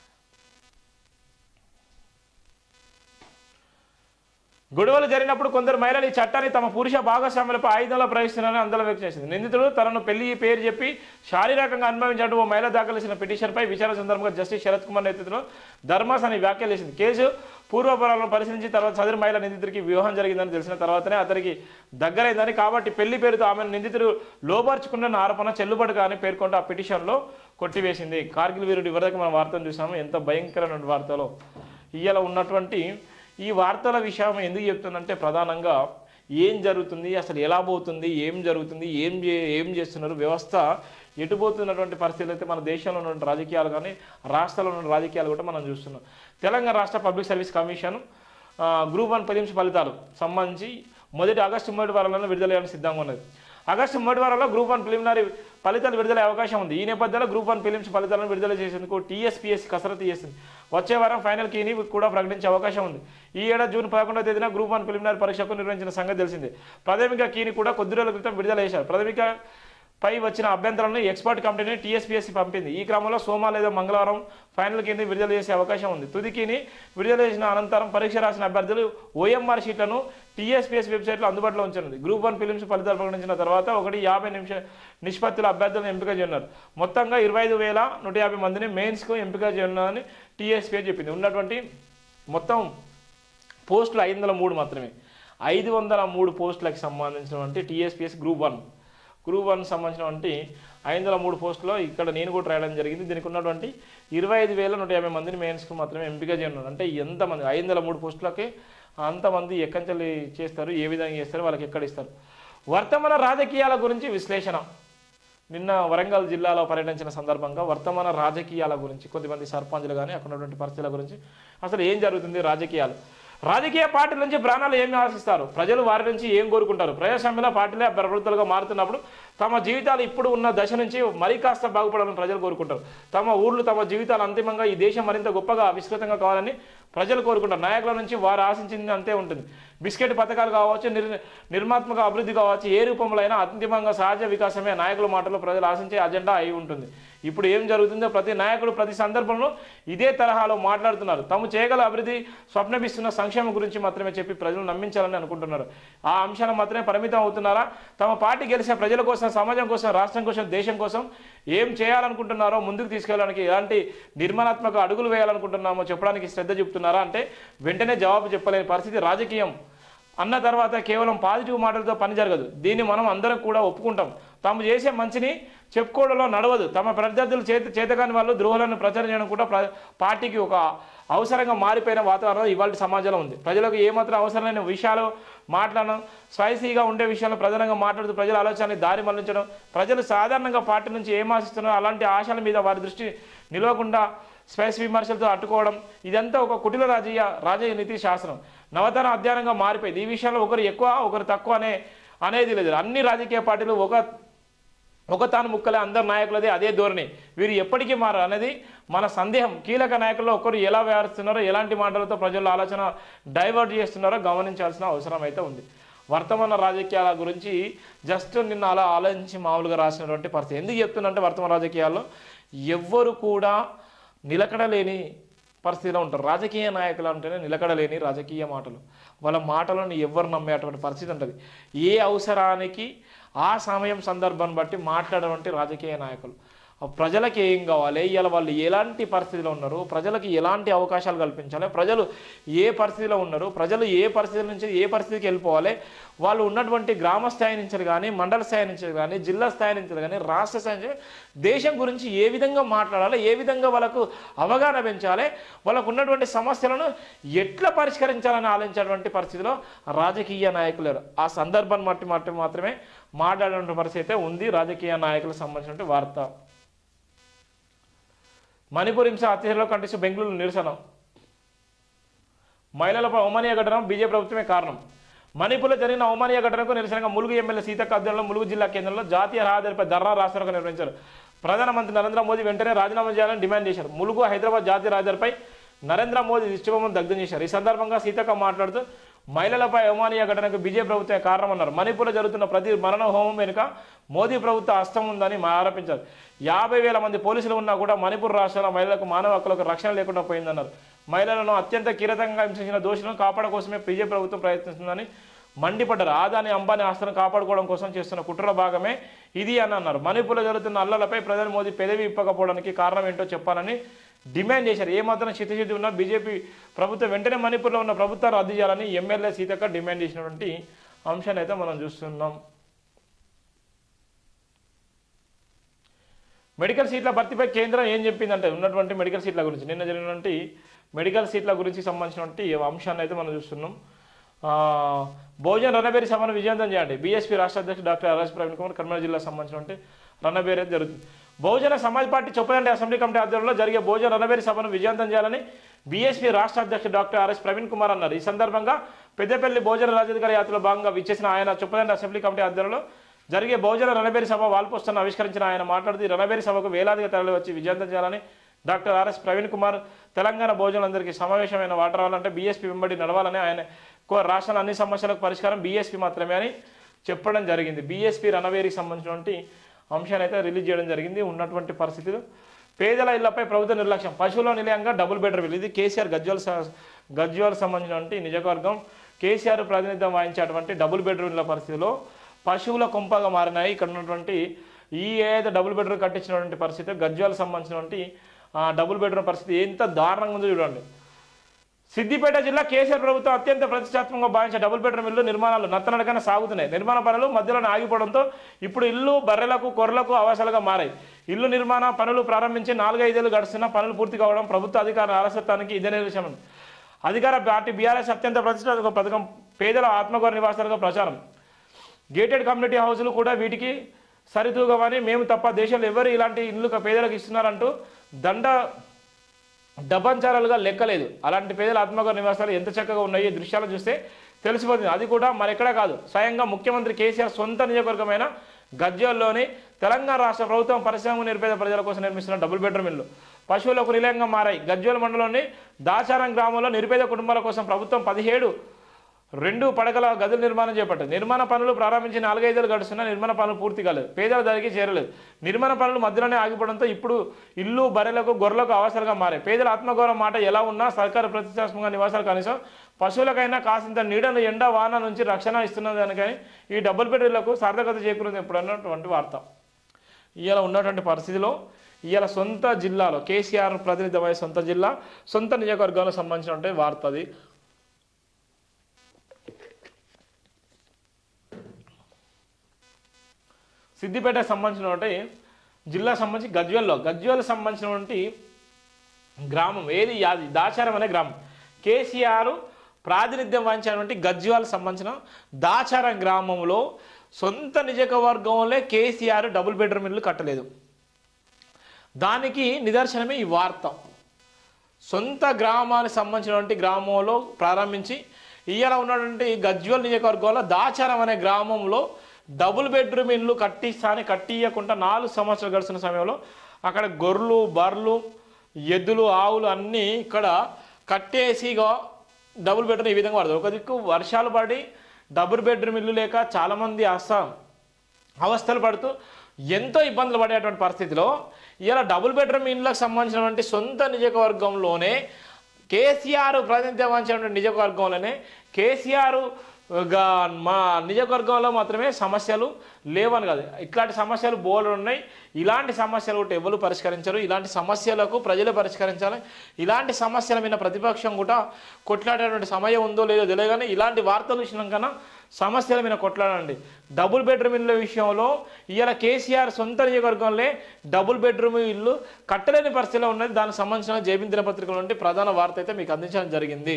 గొడవలు జరిగినప్పుడు కొందరు మహిళలు ఈ చట్టాన్ని తమ పురుష భాగస్వాములపై ఆయుధంలో ప్రవేశిస్తున్నారని ఆందోళన వ్యక్తం చేసింది నిందితుడు తనను పెళ్లి పేరు చెప్పి శారీరకంగా అనుభవించినట్టు ఓ మహిళ దాఖలు చేసిన పిటిషన్పై విచారణ సందర్భంగా జస్టిస్ శరత్ కుమార్ నేతృత్వంలో ధర్మాస్ అని వ్యాఖ్యలు చేసింది కేసు పూర్వపురాలను పరిశీలించి తర్వాత సదరు మహిళ నిందితుడికి వివాహం జరిగిందని తెలిసిన తర్వాతనే అతనికి దగ్గరైందని కాబట్టి పెళ్లి పేరుతో ఆమెను నిందితుడు లోపరుచుకున్న ఆరోపణ చెల్లుబాటు కానీ పేర్కొంటూ ఆ పిటిషన్లో కొట్టివేసింది కార్గిల్ వీరుడు ఇవరికి మనం వార్తను చూసాము ఎంత భయంకరమైన వార్తలో ఇవాళ ఉన్నటువంటి ఈ వార్తల విషయం ఎందుకు చెప్తుందంటే ప్రధానంగా ఏం జరుగుతుంది అసలు ఎలా పోతుంది ఏం జరుగుతుంది ఏం చే ఏం చేస్తున్నారు వ్యవస్థ ఎటుపోతున్నటువంటి పరిస్థితులు అయితే మన దేశంలో ఉన్న రాజకీయాలు కానీ రాష్ట్రాల్లో ఉన్న రాజకీయాలు కూడా మనం చూస్తున్నాం తెలంగాణ రాష్ట్ర పబ్లిక్ సర్వీస్ కమిషన్ ఆ, గ్రూప్ వన్ పదించి ఫలితాలు సంబంధించి మొదటి ఆగస్టు మొదటి వారంలో విడుదల చేయాలని సిద్ధంగా ఉన్నది ఆగస్టు మొదటి వారంలో గ్రూప్ వన్ ప్రిలిమినరీ ఫలితాలు విడుదల అవకాశం ఉంది ఈ నేపథ్యంలో గ్రూప్ వన్ ఫిలిమ్స్ ఫలితాలను విడుదల చేసేందుకు టీఎస్పీఎస్సీ కసరత్తు చేసింది వచ్చే వారం ఫైనల్ కీని కూడా ప్రకటించే అవకాశం ఉంది ఈ ఏడాది జూన్ పదకొండవ తేదీన గ్రూప్ వన్ ప్రిలిమినరీ పరీక్షకు నిర్వహించిన సంగతి తెలిసిందే ప్రాథమిక కీని కూడా కొద్ది రోజుల క్రితం విడుదల చేశారు ప్రాథమిక పై వచ్చిన అభ్యంతరాలను ఎక్స్పర్ట్ కంపెనీని టీఎస్పీఎస్సీ పంపింది ఈ క్రమంలో సోమ లేదా మంగళవారం ఫైనల్ కింద విడుదల చేసే అవకాశం ఉంది తుదికిని విడుదల చేసిన అనంతరం పరీక్ష రాసిన అభ్యర్థులు ఓఎంఆర్ షీట్లను టీఎస్పీఎస్ వెబ్సైట్లో అందుబాటులో ఉంచనుంది గ్రూప్ వన్ ఫిలిమ్స్ ఫలితాలు ప్రకటించిన తర్వాత ఒకటి యాభై నిమిష నిష్పత్తుల అభ్యర్థులను ఎంపిక చేయనున్నారు మొత్తంగా ఇరవై ఐదు వేల నూట యాభై మందిని మెయిన్స్కు ఎంపిక చేయనున్నారని టీఎస్పీఎస్ చెప్పింది ఉన్నటువంటి మొత్తం పోస్టులు ఐదు వందల మూడు మాత్రమే ఐదు వందల మూడు పోస్టులకు సంబంధించినటువంటి TSPSC group one group one సంబంధించినటువంటి ఐదు వందల మూడు పోస్టులో ఇక్కడ నేను కూడా రాయడం జరిగింది దీనికి ఉన్నటువంటి ఇరవై ఐదు వేల నూట యాభై మందిని మెయిన్స్కి మాత్రమే ఎంపిక చేయనున్నారు అంటే ఎంతమంది ఐదు వందల మూడు పోస్టులకి అంతమంది ఎక్కంచెల్లి చేస్తారు ఏ విధంగా చేస్తారు వాళ్ళకి ఎక్కడ ఇస్తారు వర్తమాన రాజకీయాల గురించి విశ్లేషణ నిన్న వరంగల్ జిల్లాలో పర్యటించిన సందర్భంగా వర్తమాన రాజకీయాల గురించి కొద్దిమంది సర్పంచులు కానీ అక్కడ ఉన్నటువంటి పరిస్థితుల గురించి అసలు ఏం జరుగుతుంది రాజకీయాలు రాజకీయ పార్టీల నుంచి ప్రాణాలు ఏమి ఆశిస్తారు ప్రజలు వారి నుంచి ఏం కోరుకుంటారు ప్రజాస్వామ్యంలో పార్టీలే ప్రభుత్వాలుగా మారుతున్నప్పుడు తమ జీవితాలు ఇప్పుడు ఉన్న దశ నుంచి మరీ కాస్త బాగుపడాలని ప్రజలు కోరుకుంటారు తమ ఊర్లు తమ జీవితాలు అంతిమంగా ఈ దేశం మరింత గొప్పగా విస్తృతంగా కావాలని ప్రజలు కోరుకుంటారు నాయకుల నుంచి వారు ఆశించింది అంతే ఉంటుంది బిస్కెట్ పథకాలు కావచ్చు నిర్ నిర్మాత్మక అభివృద్ధి కావచ్చు ఏ రూపంలో అయినా అంతిమంగా సహజ వికాసమే నాయకుల మాటలో ప్రజలు ఆశించే అజెండా అయి ఉంటుంది ఇప్పుడు ఏం జరుగుతుందో ప్రతి నాయకుడు ప్రతి సందర్భంలో ఇదే తరహాలో మాట్లాడుతున్నారు తాము చేయగల అభివృద్ధి స్వప్నమిస్తున్న సంక్షేమం గురించి మాత్రమే చెప్పి ప్రజలు నమ్మించాలని అనుకుంటున్నారు ఆ అంశాలు మాత్రమే పరిమితం అవుతున్నారా తమ పార్టీ గెలిచే ప్రజల కోసం సమాజం కోసం రాష్ట్రం కోసం దేశం కోసం ఏం చేయాలనుకుంటున్నారో ముందుకు తీసుకెళ్ళడానికి ఎలాంటి నిర్మాణాత్మక అడుగులు వేయాలనుకుంటున్నామో చెప్పడానికి శ్రద్ధ చూపుతున్నారా అంటే వెంటనే జవాబు చెప్పలేని పరిస్థితి రాజకీయం అన్న తర్వాత కేవలం పాజిటివ్ మాటలతో పని జరగదు దీన్ని మనం అందరం కూడా ఒప్పుకుంటాం తాము చేసే మంచిని చెప్పుకోవడంలో నడవదు తమ ప్రత్యర్థులు చేత చేతకాని వాళ్ళు ద్రోహులను ప్రచారం చేయడం కూడా ప్ర- పార్టీకి ఒక అవసరంగా మారిపోయిన వాతావరణం ఇవాళ సమాజంలో ఉంది ప్రజలకు ఏమాత్రం అవసరమైన విషయాలు మాట్లాడడం స్వైసీగా ఉండే విషయాలను ప్రధానంగా మాట్లాడుతూ ప్రజల ఆలోచనని దారి మళ్లించడం ప్రజలు సాధారణంగా పార్టీ నుంచి ఏం ఆశిస్తున్నారో అలాంటి ఆశల మీద వారి దృష్టి నిలవకుండా స్పైస్ విమర్శలతో అడ్డుకోవడం ఇదంతా ఒక కుటిల రాజకీయ రాజకీయ నీతి శాస్త్రం నవతన అధ్యయనంగా మారిపోయింది ఈ విషయంలో ఒకరు ఎక్కువ ఒకరు తక్కువ అనే అనేది లేదు అన్ని రాజకీయ పార్టీలు ఒక ఒక తాను ముక్కలే అందరు నాయకులదే అదే ధోరణి వీరు ఎప్పటికీ మారు అనేది మన సందేహం కీలక నాయకుల్లో ఒకరు ఎలా వ్యవహరిస్తున్నారో ఎలాంటి మాటలతో ప్రజల ఆలోచన డైవర్ట్ చేస్తున్నారో గమనించాల్సిన అవసరం అయితే ఉంది వర్తమాన రాజకీయాల గురించి జస్ట్ నిన్న అలా ఆలోచించి మామూలుగా రాసినటువంటి పరిస్థితి ఎందుకు చెప్తున్నంటే వర్తమాన రాజకీయాల్లో ఎవ్వరు కూడా నిలకడలేని పరిస్థితిలో ఉంటారు రాజకీయ నాయకులు అంటేనే నిలకడలేని రాజకీయ మాటలు వాళ్ళ మాటలను ఎవ్వరు నమ్మేటువంటి పరిస్థితి ఉంటుంది ఏ అవసరానికి ఆ సమయం సందర్భాన్ని బట్టి మాట్లాడేటువంటి రాజకీయ నాయకులు ఆ ప్రజలకి ఏం కావాలి ఇవాళ వాళ్ళు ఎలాంటి పరిస్థితిలో ఉన్నారు ప్రజలకి ఎలాంటి అవకాశాలు కల్పించాలి ప్రజలు ఏ పరిస్థితిలో ఉన్నారు ప్రజలు ఏ పరిస్థితి నుంచి ఏ పరిస్థితికి వెళ్ళిపోవాలి వాళ్ళు ఉన్నటువంటి గ్రామ స్థాయి నుంచి కానీ మండల స్థాయి నుంచి కానీ జిల్లా స్థాయి నుంచి కానీ రాష్ట్ర స్థాయి నుంచి దేశం గురించి ఏ విధంగా మాట్లాడాలి ఏ విధంగా వాళ్ళకు అవగాహన పెంచాలి వాళ్ళకు ఉన్నటువంటి సమస్యలను ఎట్లా పరిష్కరించాలని ఆలోచించేటువంటి పరిస్థితిలో రాజకీయ నాయకులు లేరు. ఆ సందర్భాన్ని బట్టి మట్టి మాత్రమే మాట్లాడే పరిస్థితి అయితే ఉంది రాజకీయ నాయకులకు సంబంధించినటువంటి వార్త మణిపూర్ హింస అత్యాచారంలో కంటిస్తూ బెంగళూరు నిరసన మహిళలపై అవమానీయ ఘటన బీజేపీ ప్రభుత్వమే కారణం మణిపూర్లో జరిగిన అవమానీయ ఘటనకు నిరసనగా ములుగు ఎమ్మెల్యే సీతక్క ఆధ్వర్యంలో ములుగు జిల్లా కేంద్రంలో జాతీయ రహదారిపై ధర్నా రాష్ట్రంగా నిర్వహించారు ప్రధానమంత్రి నరేంద్ర మోదీ వెంటనే రాజీనామా చేయాలని డిమాండ్ చేశారు ములుగు హైదరాబాద్ జాతీయ రహదారిపై నరేంద్ర మోదీ దిష్టిబొమ్మను దగ్ధం చేశారు ఈ సందర్భంగా సీతక్క మాట్లాడుతూ మహిళలపై అవమానీయ ఘటనకు బీజేపీ ప్రభుత్వమే కారణమన్నారు మణిపూర్లో జరుగుతున్న ప్రతి మరణ హోమం వెనుక మోదీ ప్రభుత్వ హస్తం ఉందని మా ఆరోపించారు యాభై వేల మంది పోలీసులు ఉన్నా కూడా మణిపూర్ రాష్ట్రంలో మహిళలకు మానవ హక్కులకు రక్షణ లేకుండా పోయిందన్నారు మహిళలను అత్యంత కీలకంగా హింసించిన దోషులను కాపాడ కోసమే బీజేపీ ప్రభుత్వం ప్రయత్నిస్తుందని మండిపడ్డారు ఆదాని అంబానీ ఆస్తులను కాపాడుకోవడం కోసం చేస్తున్న కుట్రల భాగమే ఇది అని అన్నారు మణిపూర్లో జరుగుతున్న అల్లలపై ప్రధాని మోదీ పెదవి ఇప్పకపోవడానికి కారణం ఏంటో చెప్పాలని డిమాండ్ చేశారు ఏమాత్రం చిత్తశుద్ధి ఉన్నా బీజేపీ ప్రభుత్వం వెంటనే మణిపూర్లో ఉన్న ప్రభుత్వాన్ని రద్దు చేయాలని ఎమ్మెల్యే సీతక్క డిమాండ్ చేసినటువంటి అంశాన్ని అయితే మనం చూస్తున్నాం మెడికల్ సీట్ల భర్తీపై కేంద్రం ఏం చెప్పిందంటే ఉన్నటువంటి మెడికల్ సీట్ల గురించి నిన్న జరిగినటువంటి మెడికల్ సీట్ల గురించి సంబంధించినటువంటి అంశాన్ని అయితే మనం చూస్తున్నాం ఆ, భోజన్ రణబేరి సభను విజయవంతం చేయండి బీఎస్పీ రాష్ట్ర అధ్యక్షుడు డాక్టర్ ఆర్ఎస్ ప్రవీణ్ కుమార్ కర్నూలు జిల్లాకు సంబంధించినటువంటి రణబేరి అయితే జరుగుతుంది Bahujan Samaj party Choppadandi assembly committee ఆధ్వర్యంలో జరిగే భోజన రణబేరి సభను విజయవంతం చేయాలని బీఎస్పీ రాష్ట్ర అధ్యక్షుడు డాక్టర్ ఆర్ఎస్ ప్రవీణ్ కుమార్ అన్నారు ఈ సందర్భంగా పెద్దపల్లి భోజన రాజధికార యాత్రలో భాగంగా విచ్చేసిన ఆయన చొప్పదండి అసెంబ్లీ కమిటీ ఆధ్వర్యంలో జరిగే బహుజన రణబేరి సభ వాల్పోస్టర్ను ఆవిష్కరించిన ఆయన మాట్లాడుతూ ఈ రణబేరి సభకు వేలాదిగా తరలి వచ్చి విజయవంతం చేయాలని డాక్టర్ ఆర్ఎస్ ప్రవీణ్ కుమార్ తెలంగాణ భోజనులందరికీ సమావేశమైన వాటర్ రావాలంటే బీఎస్పీ వెంబడి నడవాలని ఆయన కో- రాష్ట్రాల అన్ని సమస్యలకు పరిష్కారం బీఎస్పీ మాత్రమే అని చెప్పడం జరిగింది బీఎస్పీ రణవేరికి సంబంధించినటువంటి అంశాన్ని అయితే రిలీజ్ చేయడం జరిగింది ఉన్నటువంటి పరిస్థితులు పేదల ఇళ్లపై ప్రభుత్వ నిర్లక్ష్యం పశువుల నిలయంగా డబుల్ బెడ్రూమ్ ఇల్లు ఇది కేసీఆర్ గజ్వల్ స- గజ్వల్ సంబంధించినటువంటి నియోజకవర్గం కేసీఆర్ ప్రాతినిధ్యం వహించేటువంటి డబుల్ బెడ్రూమ్ ఇళ్ల పరిస్థితిలో పశువుల కొంపగా మారినాయి ఇక్కడ ఉన్నటువంటి ఈ ఏదైతే డబుల్ బెడ్రూమ్ కట్టించినటువంటి పరిస్థితి గజ్వాలకు సంబంధించినటువంటి ఆ, డబుల్ బెడ్రూమ్ పరిస్థితి ఎంత దారుణంగా ఉందో చూడండి సిద్దిపేట జిల్లా కేసీఆర్ ప్రభుత్వం అత్యంత ప్రతిష్టాత్మకంగా భావించే డబుల్ బెడ్రూమ్ ఇల్లు నిర్మాణాలు నత్తనడకన సాగుతున్నాయి నిర్మాణ పనులు మధ్యలో ఆగిపోవడంతో ఇప్పుడు ఇల్లు బర్రెలకు కొర్రలకు అవసరాలుగా మారాయి ఇల్లు నిర్మాణ పనులు ప్రారంభించి నాలుగైదేళ్లు గడుస్తున్న పనులు పూర్తి కావడం ప్రభుత్వ అధికారుల ఆలస్యత్వానికి ఇదే నిదర్శనం అధికార పార్టీ బీఆర్ఎస్ అత్యంత ప్రతిష్టాత్మక పథకం పేదల ఆత్మగౌరవ నివాసాలుగా ప్రచారం గేటెడ్ కమ్యూనిటీ హౌసులు కూడా వీటికి సరితూగమని మేము తప్ప దేశంలో ఎవరు ఇలాంటి ఇల్లు పేదలకు ఇస్తున్నారంటూ దండ డబ్బంచారాలుగా లెక్కలేదు అలాంటి పేదల ఆత్మగౌరవ నివాసాలు ఎంత చక్కగా ఉన్నాయో ఈ దృశ్యాలు చూస్తే తెలిసిపోతుంది అది కూడా మరెక్కడా కాదు స్వయంగా ముఖ్యమంత్రి కేసీఆర్ సొంత నియోజకవర్గమైన గజ్జోల్లోని తెలంగాణ రాష్ట్ర ప్రభుత్వం పరిశ్రమ నిరుపేద ప్రజల కోసం నిర్మిస్తున్న డబుల్ బెడ్రూమ్ ఇల్లు పశువులకు నిలయంగా మారాయి గజ్జోల్ మండలంలోని దాచారం గ్రామంలో నిరుపేద కుటుంబాల కోసం ప్రభుత్వం పదిహేడు రెండు పడకల గదుల నిర్మాణం చేపట్టింది నిర్మాణ పనులు ప్రారంభించి నాలుగైదేళ్ళు గడుస్తున్నా నిర్మాణ పనులు పూర్తి కాలేదు పేదల ధరికి చేరలేదు నిర్మాణ పనులు మధ్యలోనే ఆగిపోవడంతో ఇప్పుడు ఇల్లు బర్రెలకు గొర్రెలకు అవసరంగా మారాయి పేదల ఆత్మగౌరవ మాట ఎలా ఉన్నా సర్కారు ప్రతిష్టాత్మక నివాసాలు కనీసం పశువులకైనా కాసింత నీడను ఎండ వాన నుంచి రక్షణ ఇస్తున్నది దానికని ఈ డబుల్ బెడ్రూమ్లకు సార్థకత చేకూరింది ఇప్పుడు అన్నటువంటి వార్త ఇవాళ ఉన్నటువంటి పరిస్థితిలో ఇవాళ సొంత జిల్లాలో కేసీఆర్ ప్రతినిధి సొంత జిల్లా సొంత నియోజకవర్గానికి సంబంధించినటువంటి వార్త అది సిద్దిపేటకు సంబంధించినటువంటి జిల్లా సంబంధించి గజ్వేల్లో గజ్వేల్ సంబంధించినటువంటి గ్రామం ఏది యాది దాచారం అనే గ్రామం కేసీఆర్ ప్రాతినిధ్యం వహించినటువంటి గజ్వాల్ సంబంధించిన దాచారం గ్రామంలో సొంత నియోజకవర్గంలో కేసీఆర్ డబుల్ బెడ్రూమ్ ఇల్లు కట్టలేదు దానికి నిదర్శనమే ఈ వార్త సొంత గ్రామానికి సంబంధించినటువంటి గ్రామంలో ప్రారంభించి ఇయ్యాల ఉన్నటువంటి గజ్వల్ నియోజకవర్గంలో దాచారం అనే గ్రామంలో డబుల్ బెడ్రూమ్ ఇల్లు కట్టిస్తాని కట్టియకుండా నాలుగు సంవత్సరాలు గడుస్తున్న సమయంలో అక్కడ గొర్రెలు బర్రెలు ఎద్దులు ఆవులు అన్నీ ఇక్కడ కట్టేసి ఇగో డబుల్ బెడ్రూమ్ ఈ విధంగా పడుతుంది ఒక దిక్కు వర్షాలు పడి డబుల్ బెడ్రూమ్ ఇల్లు లేక చాలామంది అస్సాం అవస్థలు పడుతూ ఎంతో ఇబ్బందులు పడేటువంటి పరిస్థితిలో ఇలా డబుల్ బెడ్రూమ్ ఇండ్లకు సంబంధించినటువంటి సొంత నియోజకవర్గంలోనే కేసీఆర్ ప్రాతినిధ్యం వహించినటువంటి నియోజకవర్గంలోనే కేసీఆర్ గా మా నియోజకవర్గంలో మాత్రమే సమస్యలు లేవని కాదు ఇట్లాంటి సమస్యలు బోర్డు ఉన్నాయి ఇలాంటి సమస్యలు కూడా ఎవరు పరిష్కరించరు ఇలాంటి సమస్యలకు ప్రజలు పరిష్కరించాలి ఇలాంటి సమస్యల మీద ప్రతిపక్షం కూడా కొట్లాడేటువంటి సమయం ఉందో లేదో తెలియదు కానీ ఇలాంటి వార్తలు విషయం కన్నా సమస్యల మీద కొట్లాడండి డబుల్ బెడ్రూమ్ ఇళ్ళ విషయంలో ఇవాళ కేసీఆర్ సొంత నియోజకవర్గంలో డబుల్ బెడ్రూమ్ ఇల్లు కట్టలేని పరిస్థితిలో ఉన్నది దానికి సంబంధించిన జేబీ దినపత్రికల నుండి ప్రధాన వార్త అయితే మీకు అందించడం జరిగింది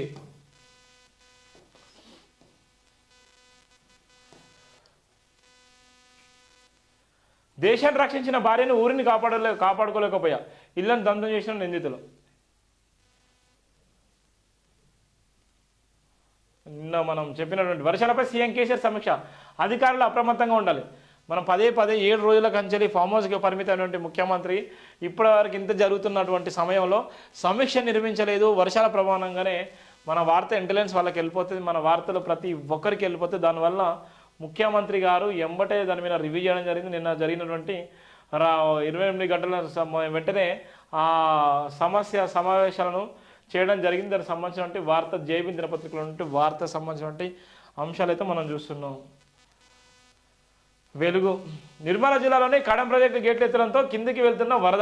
దేశాన్ని రక్షించిన భార్యను ఊరిని కాపాడలే కాపాడుకోలేకపోయా ఇల్లను దంతం చేసిన నిందితులు నిన్న మనం చెప్పినటువంటి వర్షాలపై సీఎం కేసీఆర్ సమీక్ష అధికారులు అప్రమత్తంగా ఉండాలి మనం పదే పదే ఏడు రోజుల కంచెలి ఫామ్ హౌస్కి పరిమితమైనటువంటి ముఖ్యమంత్రి ఇప్పటివరకు ఇంత జరుగుతున్నటువంటి సమయంలో సమీక్ష నిర్మించలేదు వర్షాల ప్రభావంగానే మన వార్త ఇంటెలిజెన్స్ వాళ్ళకి వెళ్ళిపోతుంది మన వార్తలు ప్రతి ఒక్కరికి వెళ్ళిపోతుంది దానివల్ల ముఖ్యమంత్రి గారు ఎంబటే దాని మీద రివ్యూ చేయడం జరిగింది నిన్న జరిగినటువంటి రా ఇరవై ఎనిమిది గంటల సమ- వెంటనే ఆ సమస్య సమావేశాలను చేయడం జరిగింది దానికి సంబంధించినటువంటి వార్త జేబీ దినపత్రికలో నుండి వార్త సంబంధించినటువంటి అంశాలు అయితే మనం చూస్తున్నాం వెలుగు నిర్మల జిల్లాలోని కడం ప్రాజెక్టు గేట్లు ఎత్తడంతో కిందికి వెళ్తున్న వరద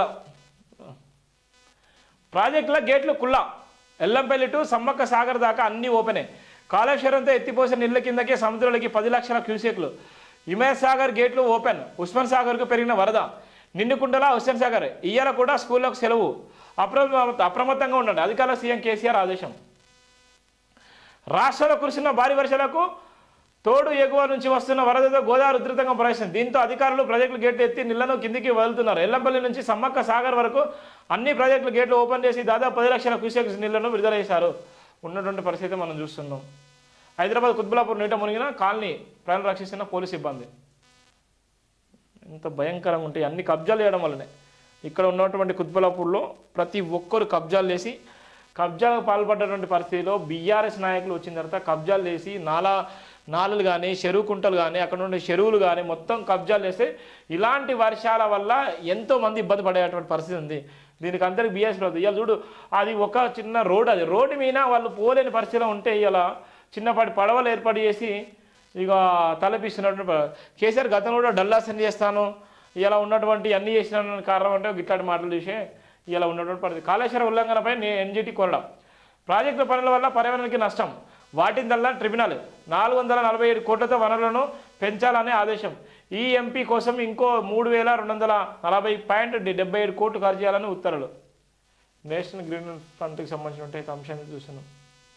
ప్రాజెక్టుల గేట్లు కుల్లా ఎల్లంపల్లి టు సమ్మక్క సాగర్ దాకా అన్ని ఓపెనే కాళేశ్వరంతో ఎత్తిపోసిన నీళ్ళ కిందకే సముద్రంలోకి పది లక్షల క్యూసెక్లు హిమయత్ సాగర్ గేట్లు ఓపెన్ ఉస్మాన్ సాగర్కు పెరిగిన వరద నిండుకుంటలా హుస్సేన్ సాగర్ ఇయ్యాల కూడా స్కూళ్ళకు సెలవు అప్రమ అప్రమత్తంగా ఉండండి అధికారుల సీఎం కేసీఆర్ ఆదేశం రాష్ట్రంలో కురిసిన భారీ వర్షాలకు తోడు ఎగువ నుంచి వస్తున్న వరదతో గోదావరి ఉధృతంగా ప్రవేశింది దీంతో అధికారులు ప్రాజెక్టులు గేట్లు ఎత్తి నీళ్లను కిందికి వదులుతున్నారు ఎల్లంపల్లి నుంచి సమ్మక్క సాగర్ వరకు అన్ని ప్రాజెక్టుల గేట్లు ఓపెన్ చేసి దాదాపు పది లక్షల క్యూసెక్స్ నీళ్లను విడుదల చేశారు ఉన్నటువంటి పరిస్థితి మనం చూస్తున్నాం హైదరాబాద్ కుత్బులాపూర్ నీట మునిగిన కాలనీ ప్రాణాలు రక్షిస్తున్న పోలీస్ సిబ్బంది ఎంత భయంకరంగా ఉంటాయి అన్ని కబ్జాలు చేయడం వల్లనే ఇక్కడ ఉన్నటువంటి కుత్బులాపూర్లో ప్రతి ఒక్కరు కబ్జాలు చేసి కబ్జాలకు పాల్పడ్డటువంటి పరిస్థితిలో బీఆర్ఎస్ నాయకులు వచ్చిన తర్వాత కబ్జాలు చేసి నాలా నాలులు కానీ చెరువు కుంటలు కానీ అక్కడ ఉండే చెరువులు కానీ మొత్తం కబ్జాలు చేస్తే ఇలాంటి వర్షాల వల్ల ఎంతో మంది ఇబ్బంది పడేటువంటి పరిస్థితి ఉంది దీనికి అందరికి బీఎస్ ప్రభుత్వం ఇవాళ చూడు అది ఒక చిన్న రోడ్ అది రోడ్డు మీద వాళ్ళు పోలేని పరిస్థితిలో ఉంటే ఇలా చిన్నపాటి పడవలు ఏర్పాటు చేసి ఇక తలపిస్తున్నటువంటి ప- కేసీఆర్ గతంలో కూడా డల్లాసన్ చేస్తాను ఇలా ఉన్నటువంటి అన్ని చేసిన కారణం అంటే ఇట్లాంటి మాటలు చూసే ఇలా ఉన్నటువంటి పరిస్థితి కాళేశ్వరం ఉల్లంఘనపై ఎన్జిటి కొనడం ప్రాజెక్టుల పనుల వల్ల పర్యావరణానికి నష్టం వాటిందల్లా ట్రిబ్యునల్ నాలుగు వందల నలభై ఏడు కోట్లతో వనరులను పెంచాలనే ఆదేశం ఈ ఎంపీ కోసం ఇంకో మూడు వేల రెండు వందల నలభై పాయింట్ డెబ్బై ఏడు కోట్లు ఖర్చు చేయాలని ఉత్తర్వులు నేషనల్ గ్రీన్ ఫ్రంట్కి సంబంధించినటువంటి అంశాన్ని చూస్తున్నాం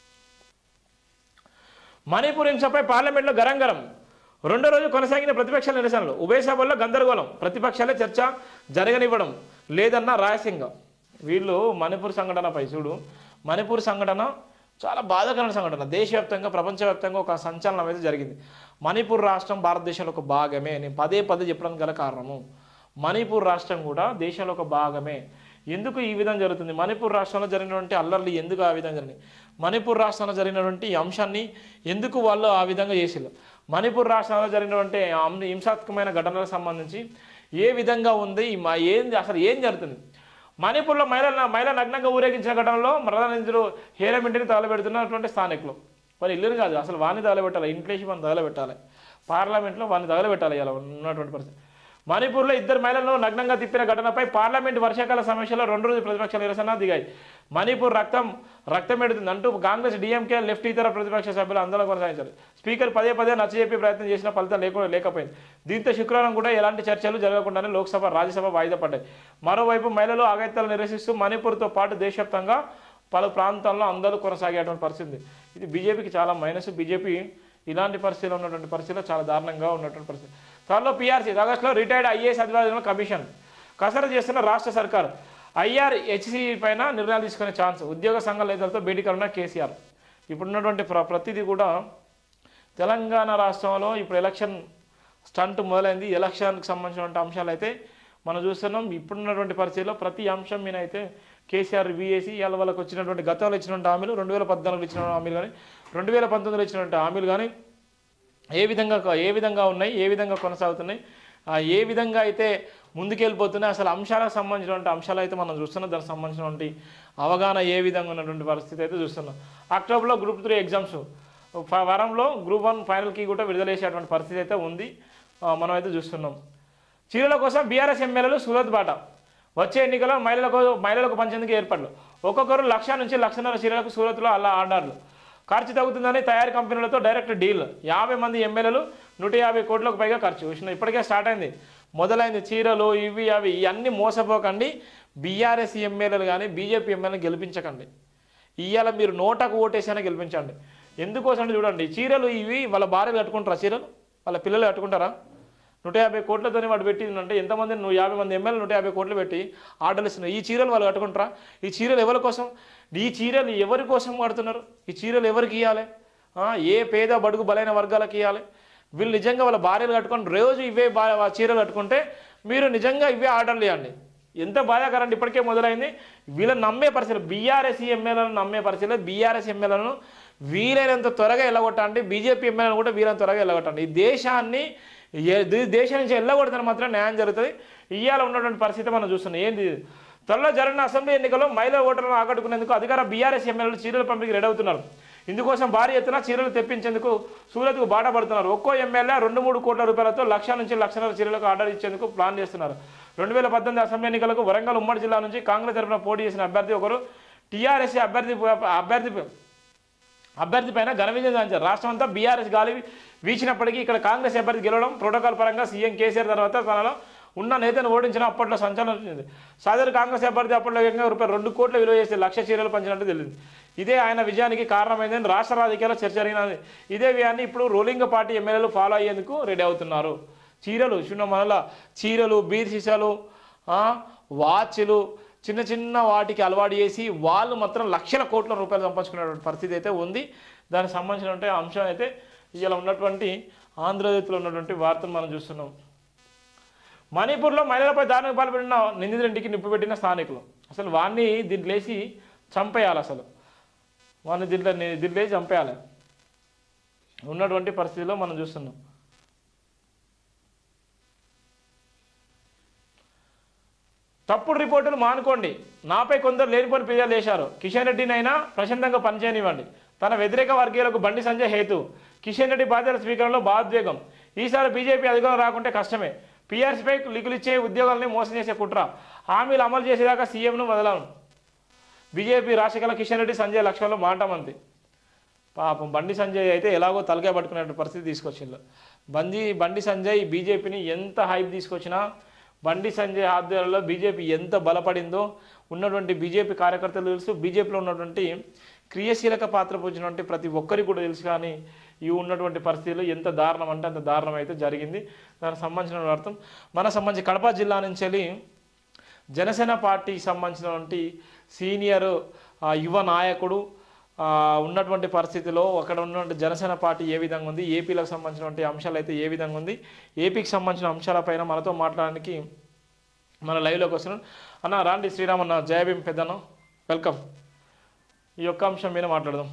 మణిపూర్ హింసపై పార్లమెంట్లో గరం గరం రెండో రోజు కొనసాగిన ప్రతిపక్షాల నిరసనలు ఉభయ సభల్లో గందరగోళం ప్రతిపక్షాలే చర్చ జరగనివ్వడం లేదన్న రాయసింగ వీళ్ళు మణిపూర్ సంఘటనపై చూడు మణిపూర్ సంఘటన చాలా బాధాకరమైన సంఘటన దేశవ్యాప్తంగా ప్రపంచవ్యాప్తంగా ఒక సంచలనం అయితే జరిగింది మణిపూర్ రాష్ట్రం భారతదేశంలో ఒక భాగమే నేను పదే పదే చెప్పడానికి గల కారణము మణిపూర్ రాష్ట్రం కూడా దేశంలో ఒక భాగమే ఎందుకు ఈ విధంగా జరుగుతుంది మణిపూర్ రాష్ట్రంలో జరిగినటువంటి అల్లర్లు ఎందుకు ఆ విధంగా జరిగినాయి మణిపూర్ రాష్ట్రంలో జరిగినటువంటి ఈ అంశాన్ని ఎందుకు వాళ్ళు ఆ విధంగా చేసిల్లు మణిపూర్ రాష్ట్రంలో జరిగినటువంటి ఆ అం- హింసాత్మకమైన ఘటనలకు సంబంధించి ఏ విధంగా ఉంది ఈ మా ఏంది అసలు ఏం జరుగుతుంది మణిపూర్లో మహిళ మహిళ నగ్నంగా ఊరేగించిన ఘటనలో మరణించులు హేరమింటిని తగలబెడుతున్నటువంటి స్థానికులు మరి ఇల్లుని కాదు అసలు వాణ్ణి తగలబెట్టాలి ఇంట్లేసి మనం తగలబెట్టాలి పార్లమెంట్లో వాడిని తగలబెట్టాలి ఇలా ఉన్నటువంటి పరిస్థితి మణిపూర్లో ఇద్దరు మహిళలను నగ్నంగా తిప్పిన ఘటనపై పార్లమెంట్ వర్షాకాల సమీక్షలో రెండు రోజులు ప్రతిపక్షాల నిరసన దిగాయి మణిపూర్ రక్తం రక్తం ఎడుతుంది అంటూ కాంగ్రెస్ డీఎంకే లెఫ్ట్ ఇతర ప్రతిపక్ష సభ్యులు ఆందోళన కొనసాగించారు స్పీకర్ పదే పదే నచ్చజెప్పి ప్రయత్నం చేసిన ఫలితం లేకుండా లేకపోయింది దీంతో శుక్రవారం కూడా ఎలాంటి చర్చలు జరగకుండానే లోక్సభ రాజ్యసభ వాయిదా పడ్డాయి మరోవైపు మహిళలు ఆగత్యాలు నిరసిస్తూ మణిపూర్తో పాటు దేశవ్యాప్తంగా పలు ప్రాంతాల్లో అందరూ కొనసాగేటువంటి పరిస్థితి ఉంది. ఇది బీజేపీకి చాలా మైనస్ బీజేపీ ఇలాంటి పరిస్థితిలో ఉన్నటువంటి పరిస్థితిలో చాలా దారుణంగా ఉన్నటువంటి పరిస్థితి త్వరలో పీఆర్సీ ఆగస్టులో రిటైర్డ్ ఐఏఎస్ అధికారుల కమిషన్ కసరత్తు చేస్తున్న రాష్ట్ర సర్కార్ ఐఆర్హెచ్సి పైన నిర్ణయాలు తీసుకునే ఛాన్స్ ఉద్యోగ సంఘాల నేతలతో భేటీ కరుణ కేసీఆర్ ఇప్పుడున్నటువంటి ప్ర ప్రతిదీ కూడా తెలంగాణ రాష్ట్రంలో ఇప్పుడు ఎలక్షన్ స్టంట్ మొదలైంది ఎలక్షన్కి సంబంధించినటువంటి అంశాలు అయితే మనం చూస్తున్నాం ఇప్పుడున్నటువంటి పరిస్థితిలో ప్రతి అంశం మీద అయితే కేసీఆర్ రివ్యూ చేసి ఇవాళ వాళ్ళకి వచ్చినటువంటి గతంలో ఇచ్చినటువంటి హామీలు రెండు వేల పద్నాలుగులో ఇచ్చిన హామీలు కానీ రెండు వేల పంతొమ్మిదిలో ఇచ్చినటువంటి హామీలు కానీ ఏ విధంగా ఏ విధంగా ఉన్నాయి ఏ విధంగా కొనసాగుతున్నాయి ఆ, ఏ విధంగా అయితే ముందుకెళ్ళిపోతున్నాయి అసలు అంశాలకు సంబంధించినటువంటి అంశాలు అయితే మనం చూస్తున్నాం దానికి సంబంధించినటువంటి అవగాహన ఏ విధంగా ఉన్నటువంటి పరిస్థితి అయితే చూస్తున్నాం అక్టోబర్లో గ్రూప్ త్రీ ఎగ్జామ్స్ ఫ- వారంలో గ్రూప్ వన్ ఫైనల్కి కూడా విడుదల చేసేటువంటి పరిస్థితి అయితే ఉంది ఆ, మనం అయితే చూస్తున్నాం చీరల కోసం బీఆర్ఎస్ ఎమ్మెల్యేలు సూరత్ బాట వచ్చే ఎన్నికల్లో మహిళలకు మహిళలకు పంచేందుకు ఏర్పాట్లు ఒక్కొక్కరు లక్ష నుంచి లక్షన్నర చీరలకు సూరత్లో అలా ఆర్డర్లు ఖర్చు తగ్గుతుందని తయారీ కంపెనీలతో డైరెక్ట్ డీల్ యాభై మంది ఎమ్మెల్యేలు నూట యాభై కోట్లకు పైగా ఖర్చు విషయం ఇప్పటికే స్టార్ట్ అయింది మొదలైంది చీరలు ఇవి అవి ఇవన్నీ మోసపోకండి బీఆర్ఎస్ ఎమ్మెల్యేలు కానీ బీజేపీ ఎమ్మెల్యేలు గెలిపించకండి ఇవాళ మీరు నోటకు ఓటేసైనా గెలిపించండి ఎందుకోసం అంటే చూడండి చీరలు ఇవి వాళ్ళ భార్యలు కట్టుకుంటారా చీరలు వాళ్ళ పిల్లలు కట్టుకుంటారా నూట యాభై కోట్లతోనే వాడు పెట్టిందంటే ఎంతమంది నువ్వు యాభై మంది ఎమ్మెల్యే నూట యాభై కోట్లు పెట్టి ఆర్డర్లు ఇస్తున్నారు ఈ చీరలు వాళ్ళు కట్టుకుంటారా ఈ చీరలు ఎవరి కోసం ఈ చీరలు ఎవరి కోసం వాడుతున్నారు ఈ చీరలు ఎవరికి ఇవ్వాలి ఆ, ఏ పేద బడుగు బలైన వర్గాలకు ఇవ్వాలి వీళ్ళు నిజంగా వాళ్ళ భార్యలు కట్టుకొని రోజు ఇవే బా చీరలు కట్టుకుంటే మీరు నిజంగా ఇవే ఆర్డర్లు ఇవ్వండి ఎంత బాధాకరండి ఇప్పటికే మొదలైంది వీళ్ళని నమ్మే పరిస్థితి బీఆర్ఎస్ ఎమ్మెల్యేలను నమ్మే పరిస్థితి బీఆర్ఎస్ ఎమ్మెల్యేలను వీలైనంత త్వరగా వెళ్ళగొట్టండి బీజేపీ ఎమ్మెల్యేలను కూడా వీలైనంత త్వరగా వెళ్ళగొట్టండి ఈ దేశాన్ని ఏ- దే- దేశం నుంచి వెళ్ళగొడితే మాత్రం న్యాయం జరుగుతుంది ఇవాళ ఉన్నటువంటి పరిస్థితి మనం చూస్తున్నాం ఏంది ఇది? త్వరలో జరిగిన అసెంబ్లీ ఎన్నికల్లో మహిళా ఓటర్లను ఆకట్టుకునేందుకు అధికార బీఆర్ఎస్ ఎమ్మెల్యేలు చీరల పంపిణీకి రెడీ అవుతున్నారు ఇందుకోసం భారీ ఎత్తున చీరలు తెప్పించేందుకు సూరత్కు బాట పడుతున్నారు ఒక్కో ఎమ్మెల్యే రెండు మూడు కోట్ల రూపాయలతో లక్ష నుంచి లక్షన్నర చీరలకు ఆర్డర్ ఇచ్చేందుకు ప్లాన్ చేస్తున్నారు రెండు వేల పద్దెనిమిది అసెంబ్లీ ఎన్నికలకు వరంగల్ ఉమ్మడి జిల్లా నుంచి కాంగ్రెస్ తరఫున పోటీ చేసిన అభ్యర్థి ఒకరు టీఆర్ఎస్ అభ్యర్థి అభ్యర్థి అభ్యర్థి పైన ఘన విజయం సాధించారు రాష్ట్రం అంతా బీఆర్ఎస్ గాలి వీచినప్పటికీ ఇక్కడ కాంగ్రెస్ అభ్యర్థి గెలవడం ప్రోటోకాల్ పరంగా సీఎం కేసీఆర్ తర్వాత తనలో ఉన్న నేతను ఓడించిన అప్పట్లో సంచలనం వచ్చింది సాధారణ కాంగ్రెస్ అభ్యర్థి అప్పట్లో ఏకంగా రూపాయలు రెండు కోట్ల విలువ చేసి లక్ష చీరలు పంచినట్టు తెలిసింది ఇదే ఆయన విజయానికి కారణమైందని రాష్ట్ర రాజకీయాల్లో చర్చ జరిగినది ఇదే వ్యయాన్ని ఇప్పుడు రూలింగ్ పార్టీ ఎమ్మెల్యేలు ఫాలో అయ్యేందుకు రెడీ అవుతున్నారు చీరలు చిన్న మనల చీరలు బీర్ సీసాలు ఆ, వాచ్లు చిన్న చిన్న వాటికి అలవాటు చేసి వాళ్ళు మాత్రం లక్షల కోట్ల రూపాయలు సంపాదించుకునేటువంటి పరిస్థితి అయితే ఉంది దానికి సంబంధించినటువంటి అంశం అయితే ఇలా ఉన్నటువంటి ఆంధ్రజ్యోతిలో ఉన్నటువంటి వార్తను మనం చూస్తున్నాం మణిపూర్లో మహిళలపై దారుణంగా పాల్పడిన నిందితుడింటికి నిప్పు పెట్టిన స్థానికులు అసలు వాడిని దీంట్లో వేసి చంపేయాలి అసలు వాడిని దీంట్లో దీంట్లో వేసి చంపేయాలి ఉన్నటువంటి పరిస్థితిలో మనం చూస్తున్నాం తప్పుడు రిపోర్టులు మానుకోండి నాపై కొందరు లేనిపోని ఫిర్యాదు చేశారు కిషన్ రెడ్డినైనా ప్రశాంతంగా పనిచేయనివ్వండి తన వ్యతిరేక వర్గీయులకు బండి సంజయ్ హేతు కిషన్ రెడ్డి బాధ్యతల స్వీకరణలో భావోద్వేగం ఈసారి బీజేపీ అధికారం రాకుంటే కష్టమే పీఆర్సీపై లిగులిచ్చే ఉద్యోగాల్ని మోసం చేసే కుట్ర హామీలు అమలు చేసేదాకా సీఎంను వదలను బీజేపీ రాష్ట్రకల కిషన్ రెడ్డి సంజయ్ లక్ష్యంలో మాటమంది పాపం బండి సంజయ్ అయితే ఎలాగో తలకాయ పట్టుకునే పరిస్థితి తీసుకొచ్చిండు బండి బండి సంజయ్ బీజేపీని ఎంత హైప్ తీసుకొచ్చినా బండి సంజయ్ ఆధ్వర్యంలో బీజేపీ ఎంత బలపడిందో ఉన్నటువంటి బీజేపీ కార్యకర్తలు తెలుసు బీజేపీలో ఉన్నటువంటి క్రియాశీలక పాత్ర పోసినటువంటి ప్రతి ఒక్కరికి కూడా తెలుసు కానీ ఈ ఉన్నటువంటి పరిస్థితులు ఎంత దారుణం అంటే అంత దారుణం అయితే జరిగింది దానికి సంబంధించిన అర్థం మన సంబంధించి కడప జిల్లా నుంచి వెళ్ళి జనసేన పార్టీకి సంబంధించినటువంటి సీనియర్ ఆ, యువ నాయకుడు ఆ, ఉన్నటువంటి పరిస్థితిలో అక్కడ ఉన్నటువంటి జనసేన పార్టీ ఏ విధంగా ఉంది ఏపీలకు సంబంధించినటువంటి అంశాలు అయితే ఏ విధంగా ఉంది ఏపీకి సంబంధించిన అంశాలపైన మనతో మాట్లాడడానికి మన లైవ్లోకి వస్తున్నాం అన్న రాండి శ్రీరామ్ అన్న జయభీం పెద్దన్న వెల్కమ్ ఈ యొక్క అంశం మీద మాట్లాడదాం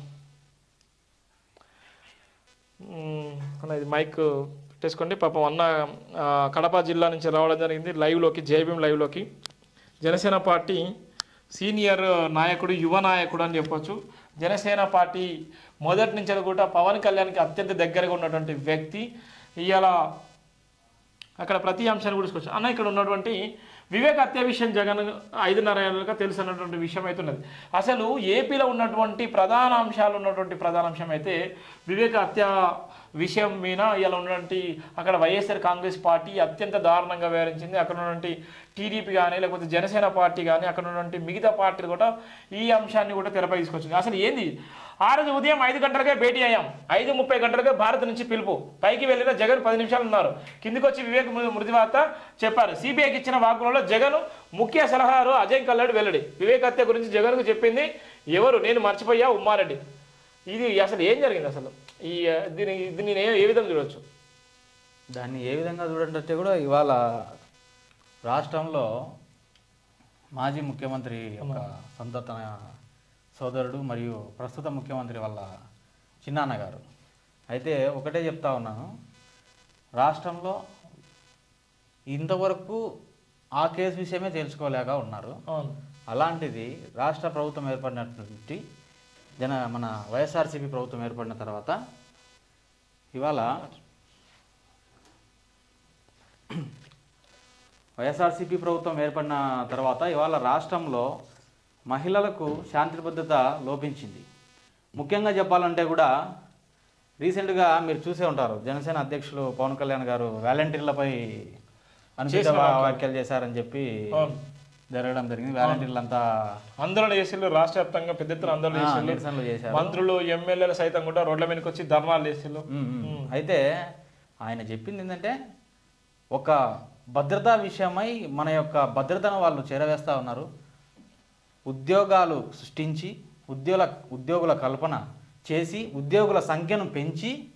మ్మ్. అన్న ఇది మైక్ పెట్టేసుకోండి పాపం అన్న ఆ, కడప జిల్లా నుంచి రావడం జరిగింది లైవ్లోకి జయభీం లైవ్లోకి జనసేన పార్టీ సీనియర్ నాయకుడు యువ నాయకుడు అని చెప్పొచ్చు జనసేన పార్టీ మొదటి నుంచి కూడా పవన్ కళ్యాణ్కి అత్యంత దగ్గరగా ఉన్నటువంటి వ్యక్తి ఇవాళ అక్కడ ప్రతి అంశాన్ని కూడా తీసుకొచ్చు అన్న ఇక్కడ ఉన్నటువంటి వివేక్ హత్య విషయం జగన్ ఐదున్నర ఏళ్ళుగా తెలుసు అన్నటువంటి విషయం అయితే ఉన్నది అసలు ఏపీలో ఉన్నటువంటి ప్రధాన అంశాలు ఉన్నటువంటి ప్రధాన అంశం అయితే వివేక్ హత్య విషయం మీద ఇలా ఉన్నటువంటి అక్కడ వైఎస్ఆర్ కాంగ్రెస్ పార్టీ అత్యంత దారుణంగా వ్యవహరించింది అక్కడ ఉన్నటువంటి టీడీపీ కానీ లేకపోతే జనసేన పార్టీ కానీ అక్కడ ఉన్నటువంటి మిగతా పార్టీలు కూడా ఈ అంశాన్ని కూడా తెరపై తీసుకొచ్చింది అసలు ఏంది ఆ రోజు ఉదయం ఐదు గంటలకే భేటీ అయ్యాం ఐదు ముప్పై గంటలకే భారత్ నుంచి పిలుపు పైకి వెళ్ళిన జగన్ పది నిమిషాలు ఉన్నారు కిందికి వచ్చి వివేక్ మృ- మృతి వార్త చెప్పారు సిబిఐకి ఇచ్చిన వాగ్దానంలో జగన్ ముఖ్య సలహాదారు అజయ్ కల్లడి వెల్లడి వివేక్ హత్య గురించి జగన్కు చెప్పింది ఎవరు నేను మర్చిపోయా ఉమ్మారెడ్డి ఇది అసలు ఏం జరిగింది అసలు ఈ ఆ, దీని దీన్ని నేను ఏ- ఏ విధంగా చూడొచ్చు దాన్ని ఏ విధంగా చూడండి అంటే కూడా ఇవాళ రాష్ట్రంలో మాజీ ముఖ్యమంత్రి యొక్క సొంత తన సోదరుడు మరియు ప్రస్తుత ముఖ్యమంత్రి వాళ్ళ చిన్నాన్న గారు అయితే ఒకటే చెప్తా ఉన్నాను రాష్ట్రంలో ఇంతవరకు ఆ కేసు విషయమే తెలుసుకోలేక ఉన్నారు అవును అలాంటిది రాష్ట్ర ప్రభుత్వం ఏర్పడినటువంటి జన మన వైఎస్ఆర్సీపీ ప్రభుత్వం ఏర్పడిన తర్వాత ఇవాళ వైఎస్ఆర్సీపీ ప్రభుత్వం ఏర్పడిన తర్వాత ఇవాళ రాష్ట్రంలో మహిళలకు శాంతి భద్రత లోపించింది ముఖ్యంగా చెప్పాలంటే కూడా రీసెంట్గా మీరు చూసే ఉంటారు జనసేన అధ్యక్షులు పవన్ కళ్యాణ్ గారు వాలంటీర్లపై అనుచిత చేసిన వ్యాఖ్యలు. వ్యాఖ్యలు చేశారని చెప్పి అవును జరగడం జరిగింది వాలంటీర్లు అంతా ఆందోళన చేసిళ్ళు రాష్ట్ర వ్యాప్తంగా పెద్ద ఎత్తున ఆందోళన ఆ, చేసిళ్ళు నిరసనలు చేశారు మంత్రులు ఎమ్మెల్యేలు సైతం కూడా రోడ్ల మీదకి వచ్చి ధర్నాలు చేసిళ్ళు ఉమ్, ఉమ్. అయితే ఆయన చెప్పింది ఏంటంటే ఒక భద్రతా విషయమై మన యొక్క భద్రతను వాళ్ళు చేరవేస్తా ఉన్నారు ఉద్యోగాలు సృష్టించి ఉద్యోగుల ఉద్యోగుల కల్పన చేసి ఉద్యోగుల సంఖ్యను పెంచి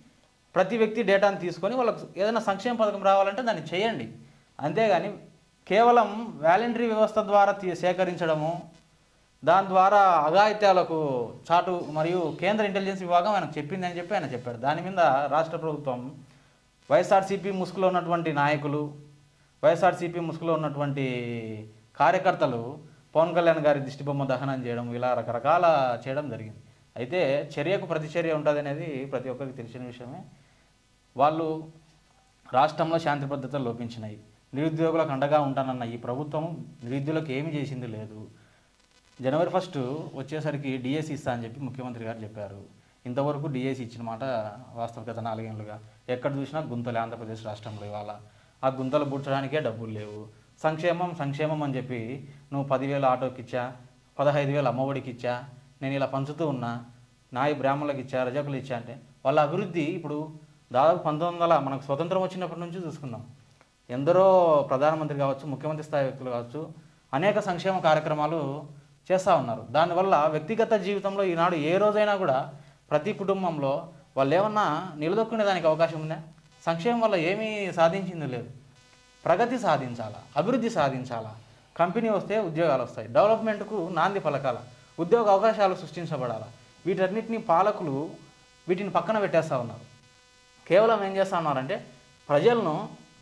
ప్రతి వ్యక్తి డేటాను తీసుకొని వాళ్ళకు ఏదైనా సంక్షేమ పథకం రావాలంటే దాన్ని చేయండి అంతేగాని కేవలం వాలంటరీ వ్యవస్థ ద్వారా తీ- సేకరించడము దాని ద్వారా అఘాయిత్యాలకు చాటు మరియు కేంద్ర ఇంటెలిజెన్స్ విభాగం ఆయనకు చెప్పిందని చెప్పి ఆయన చెప్పాడు దాని మీద రాష్ట్ర ప్రభుత్వం వైఎస్ఆర్సీపీ ముసుగులో ఉన్నటువంటి నాయకులు వైఎస్ఆర్సీపీ ముసుగులో ఉన్నటువంటి కార్యకర్తలు పవన్ కళ్యాణ్ గారి దిష్టిబొమ్మ దహనం చేయడం ఇలా రకరకాల చేయడం జరిగింది అయితే చర్యకు ప్రతిచర్య ఉంటుంది అనేది ప్రతి ఒక్కరికి తెలిసిన విషయమే వాళ్ళు రాష్ట్రంలో శాంతి భద్రతలు లోపించినాయి నిరుద్యోగులకు అండగా ఉంటానన్న ఈ ప్రభుత్వం నిరుద్యోగులకు ఏమి చేసింది లేదు జనవరి ఫస్ట్ వచ్చేసరికి డిఎస్సి ఇస్తా అని చెప్పి ముఖ్యమంత్రి గారు చెప్పారు ఇంతవరకు డిఎస్సి ఇచ్చిన మాట వాస్తవ గత నాలుగేళ్లుగా ఎక్కడ చూసినా గుంతలే ఆంధ్రప్రదేశ్ రాష్ట్రంలో ఇవాళ ఆ గుంతలు పూడ్చడానికే డబ్బులు లేవు సంక్షేమం సంక్షేమం అని చెప్పి నువ్వు పదివేలు ఆటోకి ఇచ్చా పదహైదు వేలు అమ్మఒడికి ఇచ్చా నేను ఇలా పంచుతూ ఉన్నా నాయి బ్రాహ్మణులకు ఇచ్చా రజకులు ఇచ్చా అంటే వాళ్ళ అభివృద్ధి ఇప్పుడు దాదాపు పంతొమ్మిది వందల మనకు స్వతంత్రం వచ్చినప్పటి నుంచి చూసుకున్నాం ఎందరో ప్రధానమంత్రి కావచ్చు ముఖ్యమంత్రి స్థాయి వ్యక్తులు కావచ్చు అనేక సంక్షేమ కార్యక్రమాలు చేస్తూ ఉన్నారు దానివల్ల వ్యక్తిగత జీవితంలో ఈనాడు ఏ రోజైనా కూడా ప్రతి కుటుంబంలో వాళ్ళు ఏమన్నా నిలదొక్కునే దానికి అవకాశం ఉందా సంక్షేమం వల్ల ఏమీ సాధించింది లేదు ప్రగతి సాధించాలా అభివృద్ధి సాధించాలా కంపెనీ వస్తే ఉద్యోగాలు వస్తాయి డెవలప్మెంట్కు నాంది పలకాల ఉద్యోగ అవకాశాలు సృష్టించబడాలా వీటన్నిటిని పాలకులు వీటిని పక్కన పెట్టేస్తూ ఉన్నారు కేవలం ఏం చేస్తూ ఉన్నారంటే ప్రజలను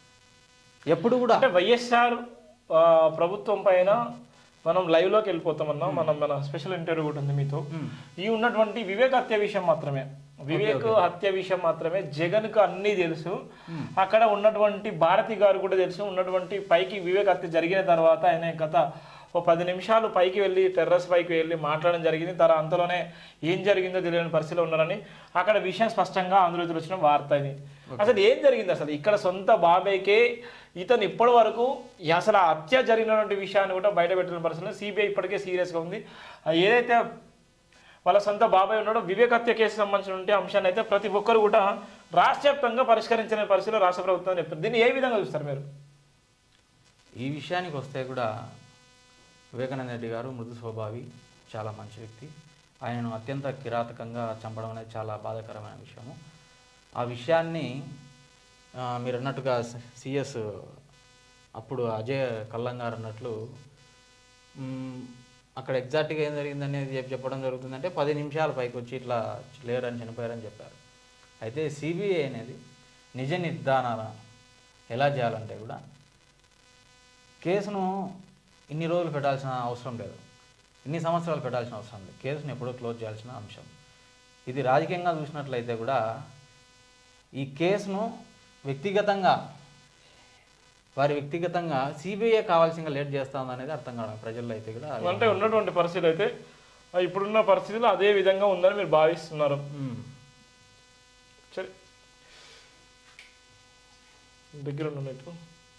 ఎప్పుడు కూడా అంటే వైఎస్ఆర్ ఆ, ప్రభుత్వం పైన మనం లైవ్ లోకి వెళ్ళిపోతామన్నా మనం మన స్పెషల్ ఇంటర్వ్యూ కూడా ఉంది మీతో ఈ ఉన్నటువంటి వివేక్ హత్య విషయం మాత్రమే వివేక్ హత్య విషయం మాత్రమే జగన్ కు అన్ని తెలుసు అక్కడ ఉన్నటువంటి భారతి గారు కూడా తెలుసు ఉన్నటువంటి పైకి వివేక్ హత్య జరిగిన తర్వాత ఆయన గత ఓ పది నిమిషాలు పైకి వెళ్ళి టెర్రస్ పైకి వెళ్ళి మాట్లాడడం జరిగింది తర అంతలోనే ఏం జరిగిందో తెలియని పరిస్థితిలో ఉన్నారని అక్కడ విషయం స్పష్టంగా ఆంధ్రజ్యోతిలో వచ్చిన వార్త ఇది అసలు ఏం జరిగింది అసలు ఇక్కడ సొంత బాబాయ్కే ఇతను ఇప్పటి వరకు ఈ అసలు ఆ హత్య జరిగినటువంటి విషయాన్ని కూడా బయట పెట్టిన పరిస్థితుల్లో సిబిఐ ఇప్పటికే సీరియస్గా ఉంది ఆ ఏదైతే వాళ్ళ సొంత బాబాయ్ ఉన్నాడో వివేక్ హత్య కేసు సంబంధించిన అంశాన్ని అయితే ప్రతి ఒక్కరు కూడా రాష్ట్ర వ్యాప్తంగా పరిష్కరించిన పరిస్థితిలో రాష్ట్ర ప్రభుత్వం చెప్తుంది దీన్ని ఏ విధంగా చూస్తారు మీరు ఈ విషయానికి వస్తే కూడా వివేకానంద రెడ్డి గారు మృదు స్వభావి చాలా మంచి వ్యక్తి ఆయనను అత్యంత కిరాతకంగా చంపడం అనేది చాలా బాధాకరమైన విషయము ఆ విషయాన్ని ఆ, మీరు అన్నట్టుగా సిఎస్ అప్పుడు అజయ్ కల్లం గారు అన్నట్లు మ్, అక్కడ ఎగ్జాక్ట్గా ఏం జరిగింది అనేది చెప్పి చెప్పడం జరుగుతుందంటే పది నిమిషాల పైకి వచ్చి ఇట్లా లేరని చనిపోయారని చెప్పారు అయితే సిబిఐ అనేది నిజ నిర్ధారణ ఎలా చేయాలంటే కూడా కేసును ఇన్ని రోజులు పెట్టాల్సిన అవసరం లేదు ఇన్ని సంవత్సరాలు పెట్టాల్సిన అవసరం లేదు కేసును ఎప్పుడో క్లోజ్ చేయాల్సిన అంశం ఇది రాజకీయంగా చూసినట్లయితే కూడా ఈ కేసును వ్యక్తిగతంగా వారి వ్యక్తిగతంగా సిబిఐ కావాల్సిన లేట్ చేస్తా ఉందనేది అర్థం కావడం ప్రజల్లో అయితే కూడా అంటే ఉన్నటువంటి పరిస్థితి అయితే ఆ ఇప్పుడున్న పరిస్థితులు అదే విధంగా ఉందని మీరు భావిస్తున్నారు మ్మ్. సరే దగ్గర ఉన్నట్టు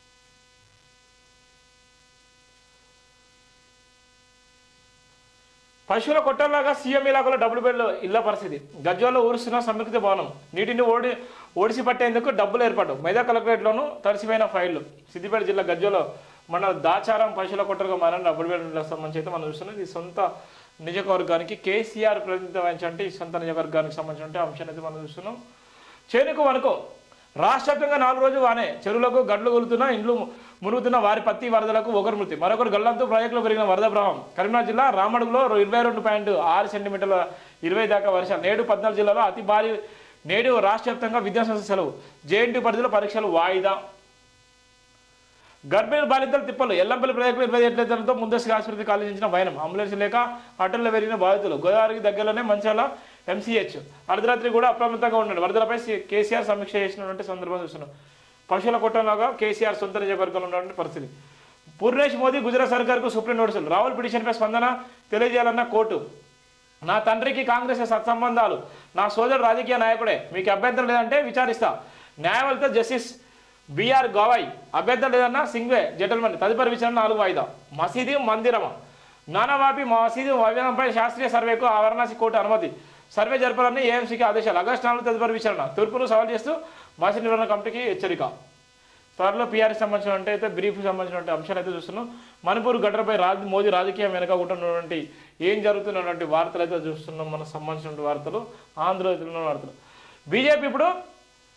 పశువుల కొట్టలాగా సీఎం ఇలాగలో డబ్బులు బిల్లు ఇళ్ల పరిస్థితి గజ్వాల్లో ఊరుస్తున్న సంయుక్త భవనం నీటిని ఓడి ఓడిసి పట్టేందుకు డబ్బులు ఏర్పాటు మెదక్ కలెక్టరేట్లోనూ తడిసిపోయిన ఫైళ్లు సిద్దిపేట జిల్లా గజ్వలో మన దాచారం పశువుల కొట్టలుగా మారిన డబ్బులు బిల్లులకు సంబంధించి అయితే మనం చూస్తున్నాం ఇది సొంత నియోజకవర్గానికి కేసీఆర్ ప్రతినిధి వహించంటే ఈ సొంత నియోజకవర్గానికి సంబంధించిన అంశాన్ని అయితే మనం చూస్తున్నాం చేనుకు వనుకో రాష్ట్ర వ్యాప్తంగా నాలుగు రోజులు వానే చెరువులకు గడ్లు కొలుతున్న ఇండ్లు మునుగుతున్న వారి పత్తి వరదలకు ఒకరు మృతి మరొకరు గల్లంతు ప్రాజెక్టులో పెరిగిన వరద ప్రవాహం కరీంనగర్ జిల్లా రామడుగులో ఇరవై రెండు పాయింట్ ఆరు సెంటీమీటర్ల ఇరవై దాకా వర్షాలు నేడు పద్నాలుగు జిల్లాలో అతి భారీ నేడు రాష్ట్ర వ్యాప్తంగా విద్యాసంస్థ సెలవు జేఎన్టీ పరిధిలో పరీక్షలు వాయిదా గర్భిణీ బాలింతల తిప్పలు ఎల్లంపల్లి ప్రజలకు ఇరవై ఏళ్లతో ముందస్తుగా ఆసుపత్రి కాలించిన వైనం అంబులెన్స్ లేక ఆటోల్లో పెరిగిన బాధితులు గోదావరికి దగ్గరలోనే మంచాల ఎంసీహెచ్ అర్ధరాత్రి కూడా అప్రమత్తంగా ఉన్నాడు వరదలపై సి- కేసీఆర్ సమీక్ష చేసినటువంటి సందర్భం చూస్తున్నాం పశువుల కొట్టంలాగా కేసీఆర్ సొంత నియోజకవర్గంలో ఉన్నటువంటి పరిస్థితి పూర్ణేష్ మోదీ గుజరాత్ సర్కార్కు సుప్రీం నోటీసులు రాహుల్ పిటిషన్పై స్పందన తెలియజేయాలన్న కోర్టు నా తండ్రికి కాంగ్రెస్ సత్సంబంధాలు నా సోదరుడు రాజకీయ నాయకుడే మీకు అభ్యంతరం లేదంటే విచారిస్తా న్యాయవాదితో జస్టిస్ బిఆర్ గవాయ్ అభ్యంతరం లేదన్నా సింగ్వే జెంటల్మెన్ తదుపరి విచారణ నాలుగు వాయిదా మసీదు మందిరమా నానావాపి మసీదు విధానంపై శాస్త్రీయ సర్వేకు ఆ వారణాసి కోర్టు అనుమతి సర్వే జరపాలని ఏఎంసీకి ఆదేశాలు ఆగస్టు నాలుగు తదుపరి విచారణ తూర్పును సవాల్ చేస్తూ మసీదు నిర్వహణ కమిటీకి హెచ్చరిక త్వరలో పీఆర్ఎస్ సంబంధించిన అంటే అయితే బ్రీఫ్ సంబంధించిన అంశాలు అయితే చూస్తున్నాం మణిపూర్ ఘటనపై రాజ్ మోదీ రాజకీయం వెనక ఉన్నటువంటి ఏం జరుగుతున్నటువంటి వార్తలు అయితే చూస్తున్నాం మనకు సంబంధించిన వార్తలు ఆంధ్రజ్యోతిలో వార్తలు బీజేపీ ఇప్పుడు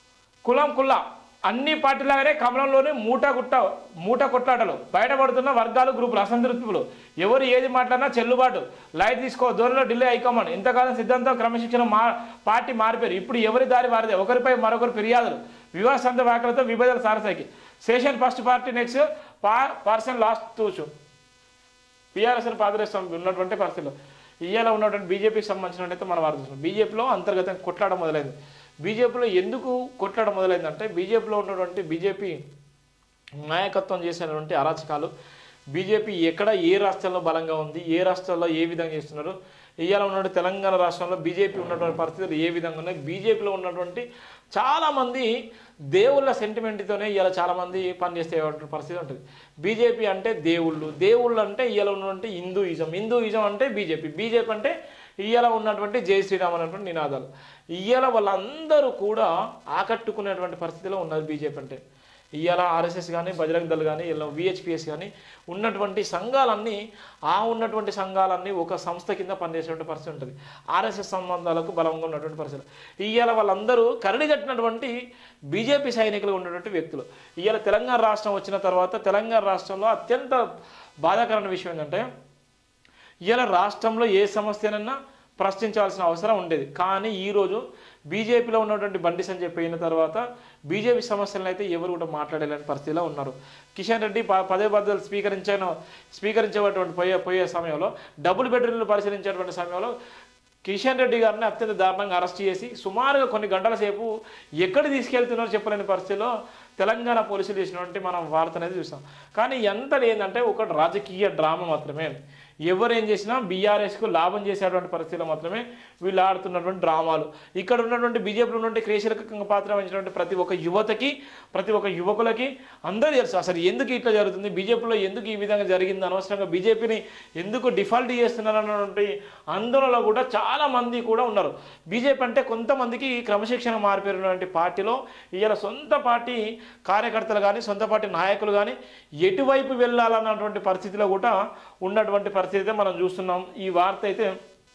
కులం కుల్ల అన్ని పార్టీలాగానే కమలంలోనే మూట గుట్ట మూట కొట్లాటలు బయటపడుతున్న వర్గాలు గ్రూపులు అసంతృప్తులు ఎవరు ఏది మాట్లాడినా చెల్లుబాటు లైట్ తీసుకో ధోరణిలో ఢిల్లీ హైకమాండ్ ఇంతకాలం సిద్ధాంతం క్రమశిక్షణ మా పార్టీ మారిపోయారు ఇప్పుడు ఎవరి దారి వారిదే ఒకరిపై మరొకరు ఫిర్యాదులు వివాసాంత వ్యాఖ్యలతో విభజన సారసాకి సెషన్ ఫస్ట్ పార్టీ నెక్స్ట్ పా పర్సన్ లాస్ట్ తూచు పిఆర్ఎస్ పాదరేశం ఉన్నటువంటి పరిస్థితుల్లో ఇవాళ ఉన్నటువంటి బీజేపీకి సంబంధించినట్టయితే మనం వాడుతున్నాం బీజేపీలో అంతర్గతంగా కొట్లాడ మొదలైంది బీజేపీలో ఎందుకు కొట్లాడ మొదలైందంటే బీజేపీలో ఉన్నటువంటి బీజేపీ నాయకత్వం చేసినటువంటి అరాచకాలు బీజేపీ ఎక్కడ ఏ రాష్ట్రంలో బలంగా ఉంది ఏ రాష్ట్రాల్లో ఏ విధంగా చేస్తున్నారు ఇవాళ ఉన్నటువంటి తెలంగాణ రాష్ట్రంలో బీజేపీ ఉన్నటువంటి పరిస్థితులు ఏ విధంగా ఉన్నాయి బీజేపీలో ఉన్నటువంటి చాలామంది దేవుళ్ళ సెంటిమెంట్తోనే ఇవాళ చాలామంది పనిచేసే పరిస్థితి ఉంటుంది బీజేపీ అంటే దేవుళ్ళు దేవుళ్ళు అంటే ఇవాళ ఉన్నటువంటి హిందూయిజం హిందూయిజం అంటే బీజేపీ బీజేపీ అంటే ఇవాళ ఉన్నటువంటి జై శ్రీరామ్ అనేటువంటి నినాదాలు ఇవాళ వాళ్ళందరూ కూడా ఆకట్టుకునేటువంటి పరిస్థితిలో ఉన్నది బీజేపీ అంటే ఇవాళ ఆర్ఎస్ఎస్ కానీ బజరంగ్ దళ్ కానీ ఇలా విహెచ్పిఎస్ కానీ ఉన్నటువంటి సంఘాలన్నీ ఆ ఉన్నటువంటి సంఘాలన్నీ ఒక సంస్థ కింద పనిచేసేటువంటి పరిస్థితి ఉంటుంది ఆర్ఎస్ఎస్ సంబంధాలకు బలంగా ఉన్నటువంటి పరిస్థితి ఇవాళ వాళ్ళందరూ కరడి కట్టినటువంటి బీజేపీ సైనికులు ఉన్నటువంటి వ్యక్తులు ఇవాళ తెలంగాణ రాష్ట్రం వచ్చిన తర్వాత తెలంగాణ రాష్ట్రంలో అత్యంత బాధాకరమైన విషయం ఏంటంటే ఇవాళ రాష్ట్రంలో ఏ సమస్యనన్నా ప్రశ్నించాల్సిన అవసరం ఉండేది కానీ ఈరోజు బీజేపీలో ఉన్నటువంటి బండి సంజయ్ పోయిన తర్వాత బీజేపీ సమస్యలను అయితే ఎవరు కూడా మాట్లాడలేని పరిస్థితిలో ఉన్నారు కిషన్ రెడ్డి ప- పదే పదాలు స్వీకరించాను స్వీకరించేటువంటి పోయే పోయే సమయంలో డబుల్ బెడ్రూమ్లు పరిశీలించేటువంటి సమయంలో కిషన్ రెడ్డి గారిని అత్యంత దారుణంగా అరెస్ట్ చేసి సుమారుగా కొన్ని గంటల సేపు ఎక్కడ తీసుకెళ్తున్నారో చెప్పలేని పరిస్థితిలో తెలంగాణ పోలీసులు చేసినటువంటి మనం వార్త అనేది చూసాం కానీ ఎంత ఏంటంటే ఒక రాజకీయ డ్రామా మాత్రమే ఎవరు ఏం చేసినా బీఆర్ఎస్కు లాభం చేసేటువంటి పరిస్థితిలో మాత్రమే వీళ్ళు ఆడుతున్నటువంటి డ్రామాలు ఇక్కడ ఉన్నటువంటి బీజేపీలో ఉన్నటువంటి క్రియాశీలకంగా పాత్ర వహించినటువంటి ప్రతి ఒక్క యువతకి ప్రతి ఒక్క యువకులకి అందరూ తెలుసు అసలు ఎందుకు ఇట్లా జరుగుతుంది బీజేపీలో ఎందుకు ఈ విధంగా జరిగింది అనవసరంగా బీజేపీని ఎందుకు డిఫాల్ట్ చేస్తున్నారు అన్నటువంటి ఆందోళనలో కూడా చాలా మంది కూడా ఉన్నారు బీజేపీ అంటే కొంతమందికి క్రమశిక్షణ మారిపోయినటువంటి పార్టీలో ఇవాళ సొంత పార్టీ కార్యకర్తలు కానీ సొంత పార్టీ నాయకులు కానీ ఎటువైపు వెళ్ళాలన్నటువంటి పరిస్థితిలో కూడా ఉన్నటువంటి పరిస్థితి అయితే మనం చూస్తున్నాం ఈ వార్త అయితే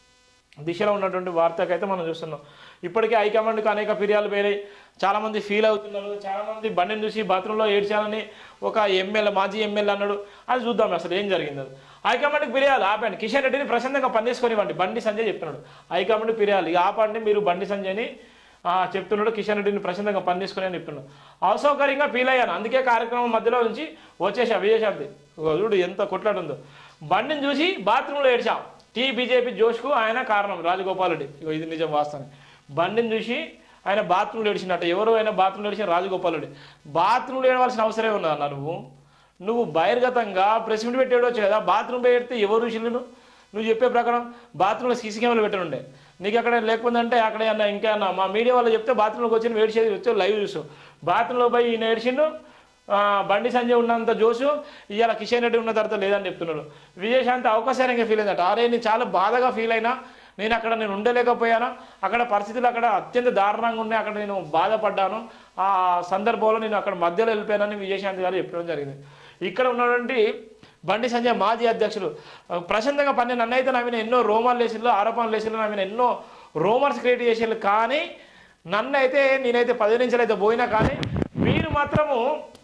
దిశలో ఉన్నటువంటి వార్తకైతే మనం చూస్తున్నాం ఇప్పటికే హైకమాండ్కి అనేక ఫిర్యాదులు పోయినాయి చాలామంది ఫీల్ అవుతున్నారు చాలామంది బండిని చూసి బాత్రూంలో ఏడ్చాలని ఒక ఎమ్మెల్యే మాజీ ఎమ్మెల్యే అన్నాడు అది చూద్దాం అసలు ఏం జరిగింది అది హైకమాండ్కి ఫిర్యాదు ఆపండి కిషన్ రెడ్డిని ప్రశాంతంగా పనిచేసుకొనివ్వండి బండి సంజయ్ చెప్తున్నాడు హైకమాండ్ ఫిర్యాదు ఇక ఆపండి మీరు బండి సంజయ్ని ఆ, చెప్తున్నాడు కిషన్ రెడ్డిని ప్రశాంతంగా పనిచేసుకుని అని చెప్తున్నాడు అసౌకర్యంగా ఫీల్ అయ్యాను అందుకే కార్యక్రమం మధ్యలో నుంచి వచ్చేసా విజయశాంతి ఇగో చూడు ఎంత కొట్లాడుందో బండిని చూసి బాత్రూంలో ఏడ్చాం టీ బీజేపీ జోష్కు ఆయన కారణం రాజగోపాల్ రెడ్డి ఇగో ఇది నిజం వాస్తవం బండిని చూసి ఆయన బాత్రూంలో ఏడిచినట్టు ఎవరు అయినా బాత్రూంలో ఏడిచిన రాజగోపాల్ రెడ్డి బాత్రూంలో ఏడవలసిన అవసరమే ఉందా అన్న నువ్వు నువ్వు బహిర్గతంగా ప్రెస్ మీట్ పెట్టి ఏడవచ్చు కదా బాత్రూమ్ పెడితే ఎవరు చూసిల్లు నువ్వు చెప్పే ప్రకారం బాత్రూంలో సీసీ కెమెరాలు పెట్టనుండే నీకు అక్కడ లేకపోతే అంటే అక్కడ ఏమన్నా ఇంకా ఏమన్నా మా మీడియా వాళ్ళు చెప్తే బాత్రూంలోకి వచ్చి నువ్వు ఏడ్చేది వచ్చి లైవ్ చూసు బాత్రూంలో పోయి ఈయన ఏడ్చిండు ఆ, బండి సంజయ్ ఉన్నంత జోషు ఇవాళ కిషన్ రెడ్డి ఉన్న తర్వాత లేదని చెప్తున్నాడు విజయశాంతి అవకాశానికి ఫీల్ అయిందట అరే నేను చాలా బాధగా ఫీల్ అయినా నేను అక్కడ నేను ఉండలేకపోయాను అక్కడ పరిస్థితులు అక్కడ అత్యంత దారుణంగా ఉన్నాయి అక్కడ నేను బాధపడ్డాను ఆ సందర్భంలో నేను అక్కడ మధ్యలో వెళ్ళిపోయానని విజయశాంతి గారు చెప్పడం జరిగింది ఇక్కడ ఉన్నటువంటి బండి సంజయ్ మాజీ అధ్యక్షులు ఆ, ప్రశాంతంగా పని నన్ను అయితే నా మీద ఎన్నో రోమాలు వేసిళ్ళు ఆరోపణలు వేసిళ్ళు నా మీద ఎన్నో రోమర్స్ క్రియేట్ చేసిళ్ళు కానీ నన్ను అయితే నేనైతే పది నిమిషాలు అయితే పోయినా కానీ మీరు మాత్రము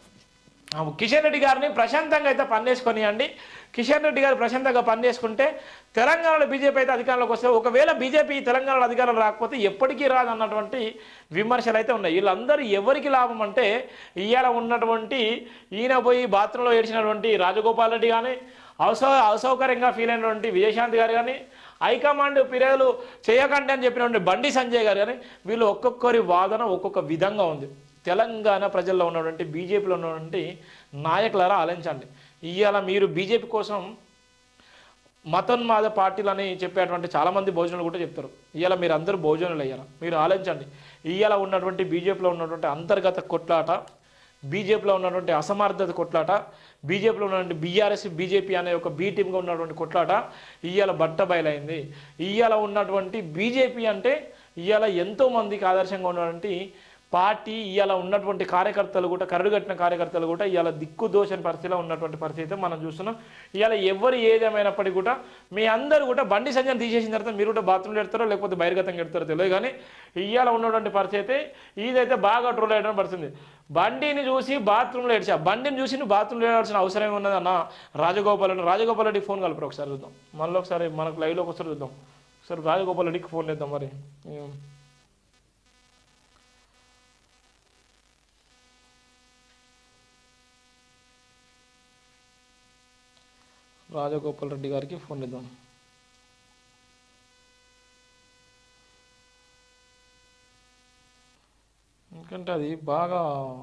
ఆ, కిషన్ రెడ్డి గారిని ప్రశాంతంగా అయితే పనిచేసుకొనియండి కిషన్ రెడ్డి గారు ప్రశాంతంగా పనిచేసుకుంటే తెలంగాణలో బీజేపీ అయితే అధికారంలోకి వస్తే ఒకవేళ బీజేపీ తెలంగాణలో అధికారంలో రాకపోతే ఎప్పటికీ రాదు అన్నటువంటి విమర్శలు అయితే ఉన్నాయి వీళ్ళందరూ ఎవరికి లాభం అంటే ఇవాళ ఉన్నటువంటి ఈయన పోయి బాత్రూంలో ఏడ్చినటువంటి రాజగోపాల్ రెడ్డి కానీ అవసౌ అసౌకర్యంగా ఫీల్ అయినటువంటి విజయశాంతి గారు కానీ హైకమాండ్ ఫిర్యాదులు చేయకండి అని చెప్పినటువంటి బండి సంజయ్ గారు కానీ వీళ్ళు ఒక్కొక్కరి వాదన ఒక్కొక్క విధంగా ఉంది తెలంగాణ ప్రజల్లో ఉన్నటువంటి బీజేపీలో ఉన్నటువంటి నాయకులారా ఆలోచించండి ఇవాళ మీరు బీజేపీ కోసం మతోన్మాద పార్టీలు అని చెప్పేటువంటి చాలామంది భోజనాలు కూడా చెప్తారు ఇవాళ మీరు అందరూ భోజనాలు అయ్యారా మీరు ఆలోచించండి ఇవాళ ఉన్నటువంటి బీజేపీలో ఉన్నటువంటి అంతర్గత కొట్లాట బీజేపీలో ఉన్నటువంటి అసమర్థత కొట్లాట బీజేపీలో ఉన్నటువంటి బీఆర్ఎస్ బీజేపీ అనే ఒక బీ టీమ్గా ఉన్నటువంటి కొట్లాట ఇవాళ బట్ట బయలైంది ఇవాళ ఉన్నటువంటి బీజేపీ అంటే ఇవాళ ఎంతో మందికి ఆదర్శంగా ఉన్నటువంటి పార్టీ ఇవాళ ఉన్నటువంటి కార్యకర్తలు కూడా కరడుగట్టిన కార్యకర్తలు కూడా ఇవాళ దిక్కు దోషని పరిస్థితిలో ఉన్నటువంటి పరిస్థితి మనం చూస్తున్నాం ఇవాళ ఎవరు ఏదేమైనప్పటికీ కూడా మీ అందరూ కూడా బండి సంజయ్ తీసేసిన తర్వాత మీరు కూడా బాత్రూమ్లో ఎడతారో లేకపోతే బహిర్గతంగా ఎడతారో తెలియదు కానీ ఇవాళ ఉన్నటువంటి పరిస్థితి ఇదైతే బాగా ట్రోల్ అయ్యడం పరిస్థితి బండిని చూసి బాత్రూంలో ఏడ్చా బండిని చూసి నువ్వు బాత్రూంలో ఏడాల్సిన అవసరం ఏమున్నది అన్న రాజగోపాల్ రెడ్డి రాజగోపాల్ రెడ్డి ఫోన్ కలపరు ఒకసారి చూద్దాం మళ్ళీ ఒకసారి మనకు లైవ్లోకి ఒకసారి చూద్దాం ఒకసారి రాజగోపాల్ రెడ్డికి ఫోన్ చేద్దాం మరి ఏం. రాజగోపాల్ రెడ్డి గారికి ఫోన్ చేద్దాం ఎందుకంటే అది బాగా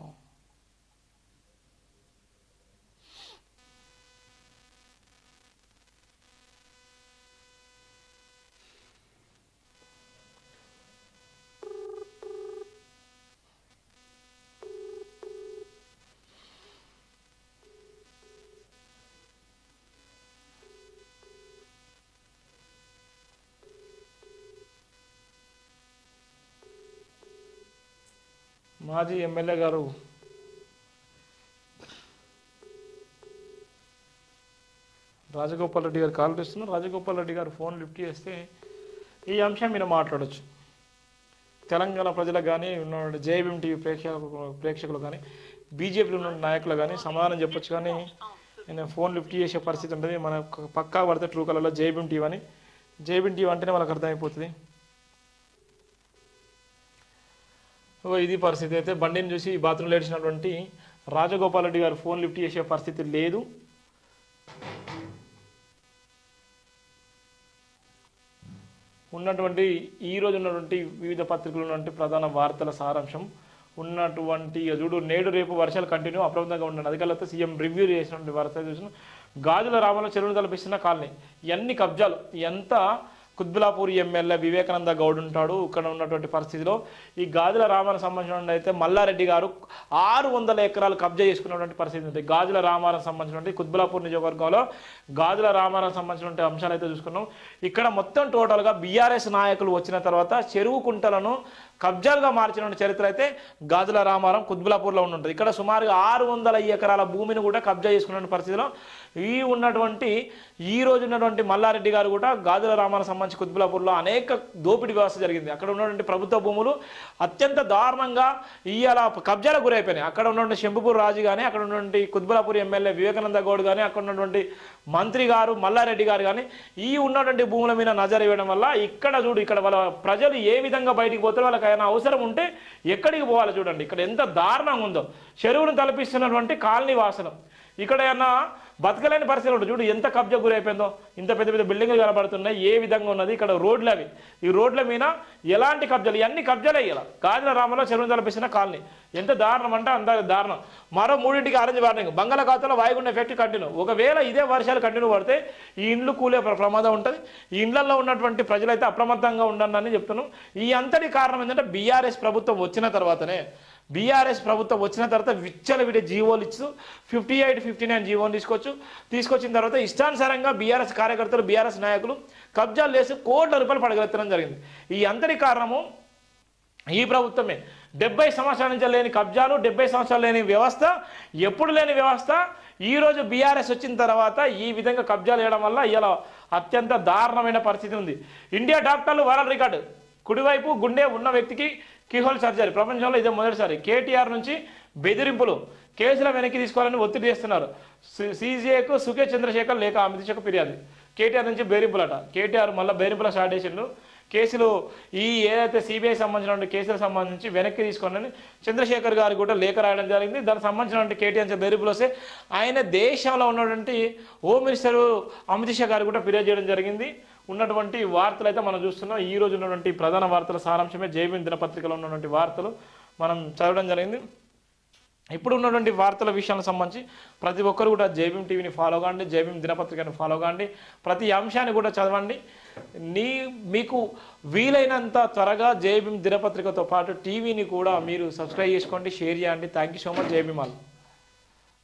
మాజీ ఎమ్మెల్యే గారు రాజగోపాల్ రెడ్డి గారు కాల్ చేస్తున్నారు రాజగోపాల్ రెడ్డి గారు ఫోన్ లిఫ్ట్ చేస్తే ఈ అంశం మీద మాట్లాడొచ్చు తెలంగాణ ప్రజలకు కానీ ఉన్న జేబీఎం టీవీ ప్రేక్షకులు ప్రేక్షకులు కానీ బీజేపీలో ఉన్న నాయకులు కానీ సమాధానం చెప్పొచ్చు కానీ నేను ఫోన్ లిఫ్ట్ చేసే పరిస్థితి ఉంటుంది మన పక్కా పడితే ట్రూ కలర్లో జేబీఎం టీవీ అని జేబీఎం టీవీ అంటేనే వాళ్ళకి అర్థమైపోతుంది ఓ ఇది పరిస్థితి అయితే బండిని చూసి బాత్రూంలో ఏడిచినటువంటి రాజగోపాల్ రెడ్డి గారు ఫోన్ లిఫ్ట్ చేసే పరిస్థితి లేదు ఉన్నటువంటి ఈ రోజు ఉన్నటువంటి వివిధ పత్రికలు ఉన్నటువంటి ప్రధాన వార్తల సారాంశం ఉన్నటువంటి ఇక చూడు నేడు రేపు వర్షాలు కంటిన్యూ అప్రమత్తంగా ఉండండి అధికారులతో సీఎం రివ్యూ చేసినటువంటి వార్త చూసిన గాజుల రామంలో చెరువులు తలపిస్తున్న కాలనీ ఇవన్నీ కబ్జాలు ఎంత కుత్బులాపూర్ ఎమ్మెల్యే వివేకానంద గౌడ్ ఉంటాడు ఇక్కడ ఉన్నటువంటి పరిస్థితిలో ఈ గాజుల రామానికి సంబంధించిన అయితే మల్లారెడ్డి గారు ఆరు వందల ఎకరాలు కబ్జా చేసుకున్నటువంటి పరిస్థితి ఉంది గాజుల రామానికి సంబంధించినటువంటి కుత్బులాపూర్ నియోజకవర్గంలో గాజుల రామానికి సంబంధించినటువంటి అంశాలు అయితే చూసుకున్నాం ఇక్కడ మొత్తం టోటల్గా బీఆర్ఎస్ నాయకులు వచ్చిన తర్వాత చెరువు కుంటలను కబ్జాలుగా మార్చిన చరిత్ర అయితే గాజుల రామారం కుత్బులాపూర్లో ఉంటుంది ఇక్కడ సుమారుగా ఆరు వందల ఎకరాల భూమిని కూడా కబ్జా చేసుకున్న పరిస్థితిలో ఈ ఉన్నటువంటి ఈ రోజు ఉన్నటువంటి మల్లారెడ్డి గారు కూడా గాజుల రామానికి సంబంధించి కుత్బులాపూర్లో అనేక దోపిడీ వ్యవస్థ జరిగింది అక్కడ ఉన్నటువంటి ప్రభుత్వ భూములు అత్యంత దారుణంగా ఇవాళ కబ్జాలకు గురైపోయినాయి అక్కడ ఉన్నటువంటి శంభుపూర్ రాజు కానీ అక్కడ ఉన్నటువంటి కుత్బులాపూర్ ఎమ్మెల్యే వివేకానంద గౌడ్ కానీ అక్కడ ఉన్నటువంటి మంత్రి గారు మల్లారెడ్డి గారు కానీ ఈ ఉన్నటువంటి భూముల మీద నజర్ ఇవ్వడం వల్ల ఇక్కడ చూడు ఇక్కడ వాళ్ళ ప్రజలు ఏ విధంగా బయటికి పోతారో వాళ్ళకి ఏమైనా అవసరం ఉంటే ఎక్కడికి పోవాలి చూడండి ఇక్కడ ఎంత దారుణంగా ఉందో చెరువును తలపిస్తున్నటువంటి కాలనీ వాసనం ఇక్కడ ఏమన్నా బతకలేని పరిస్థితులు ఉంటుంది చూడు ఎంత కబ్జా గురైపోయిందో ఇంత పెద్ద పెద్ద బిల్డింగ్లు కనబడుతున్నాయి ఏ విధంగా ఉన్నది ఇక్కడ రోడ్లు అవి ఈ రోడ్ల మీద ఎలాంటి కబ్జాలు ఇవన్నీ కబ్జాలే ఇలా గాజుల రామలో చెరువును తలపిస్తున్న కాలనీ ఎంత దారుణం అంటే అంత దారుణం మరో మూడింటికి ఆరెంజ్ వార్నింగ్ బంగాళాఖాతంలో వాయుగుండ ఎఫెక్ట్ కంటిన్యూ ఒకవేళ ఇదే వర్షాలు కంటిన్యూ పడితే ఈ ఇండ్లు కూలే ప్ర- ప్రమాదం ఉంటుంది ఈ ఇండ్లలో ఉన్నటువంటి ప్రజలైతే అప్రమత్తంగా ఉండండి అని చెప్తున్నాం ఈ అంతటి కారణం ఏంటంటే బీఆర్ఎస్ ప్రభుత్వం వచ్చిన తర్వాతనే బీఆర్ఎస్ ప్రభుత్వం వచ్చిన తర్వాత విచ్చల విడే జీవోలు ఇచ్చు ఫిఫ్టీ ఎయిట్ ఫిఫ్టీ నైన్ జీవోలు తీసుకోవచ్చు తీసుకొచ్చిన తర్వాత ఇష్టానుసారంగా బీఆర్ఎస్ కార్యకర్తలు బీఆర్ఎస్ నాయకులు కబ్జాలు చేసి కోట్ల రూపాయలు పడగలెత్తడం జరిగింది ఈ అంతటి కారణము ఈ ప్రభుత్వమే డెబ్బై సంవత్సరాల నుంచి లేని కబ్జాలు డెబ్బై సంవత్సరాలు లేని వ్యవస్థ ఎప్పుడు లేని వ్యవస్థ ఈ రోజు బీఆర్ఎస్ వచ్చిన తర్వాత ఈ విధంగా కబ్జాలు చేయడం వల్ల ఇలా అత్యంత దారుణమైన పరిస్థితి ఉంది ఇండియా డాక్టర్లు వరల్డ్ రికార్డు కుడివైపు గుండె ఉన్న వ్యక్తికి కీహోల్ సర్జరీ ప్రపంచంలో ఇదే మొదటిసారి కేటీఆర్ నుంచి బెదిరింపులు కేసుల వెనక్కి తీసుకోవాలని ఒత్తిడి చేస్తున్నారు సీజీఏకు సుఖే చంద్రశేఖర్ లేక అమిత్ షాకు ఫిర్యాదు కేటీఆర్ నుంచి బెదిరింపులట కేటీఆర్ మళ్ళీ బెదిరింపుల స్టార్ట్ చేసిండు కేసులు ఈ ఏదైతే సిబిఐ సంబంధించిన కేసులకు సంబంధించి వెనక్కి తీసుకోండి చంద్రశేఖర్ గారు కూడా లేఖ రాయడం జరిగింది దానికి సంబంధించిన కేటీఆర్ బెదిరింపులు వస్తే ఆయన దేశంలో ఉన్నటువంటి హోమ్ మినిస్టర్ అమిత్ షా గారు కూడా ఫిర్యాదు చేయడం జరిగింది ఉన్నటువంటి వార్తలు అయితే మనం చూస్తున్నాం ఈ రోజు ఉన్నటువంటి ప్రధాన వార్తల సారాంశమే జైవిన్ దినపత్రికలో ఉన్నటువంటి వార్తలు మనం చదవడం జరిగింది ఇప్పుడు ఉన్నటువంటి వార్తల విషయాలకు సంబంధించి ప్రతి ఒక్కరు కూడా జైభీం టీవీని ఫాలో కాండి జైభీం దినపత్రికని ఫాలో కాండి ప్రతి అంశాన్ని కూడా చదవండి నీ మీకు వీలైనంత త్వరగా జైభీం దినపత్రికతో పాటు టీవీని కూడా మీరు సబ్స్క్రైబ్ చేసుకోండి షేర్ చేయండి థ్యాంక్ యూ సో మచ్ జైభీమాల్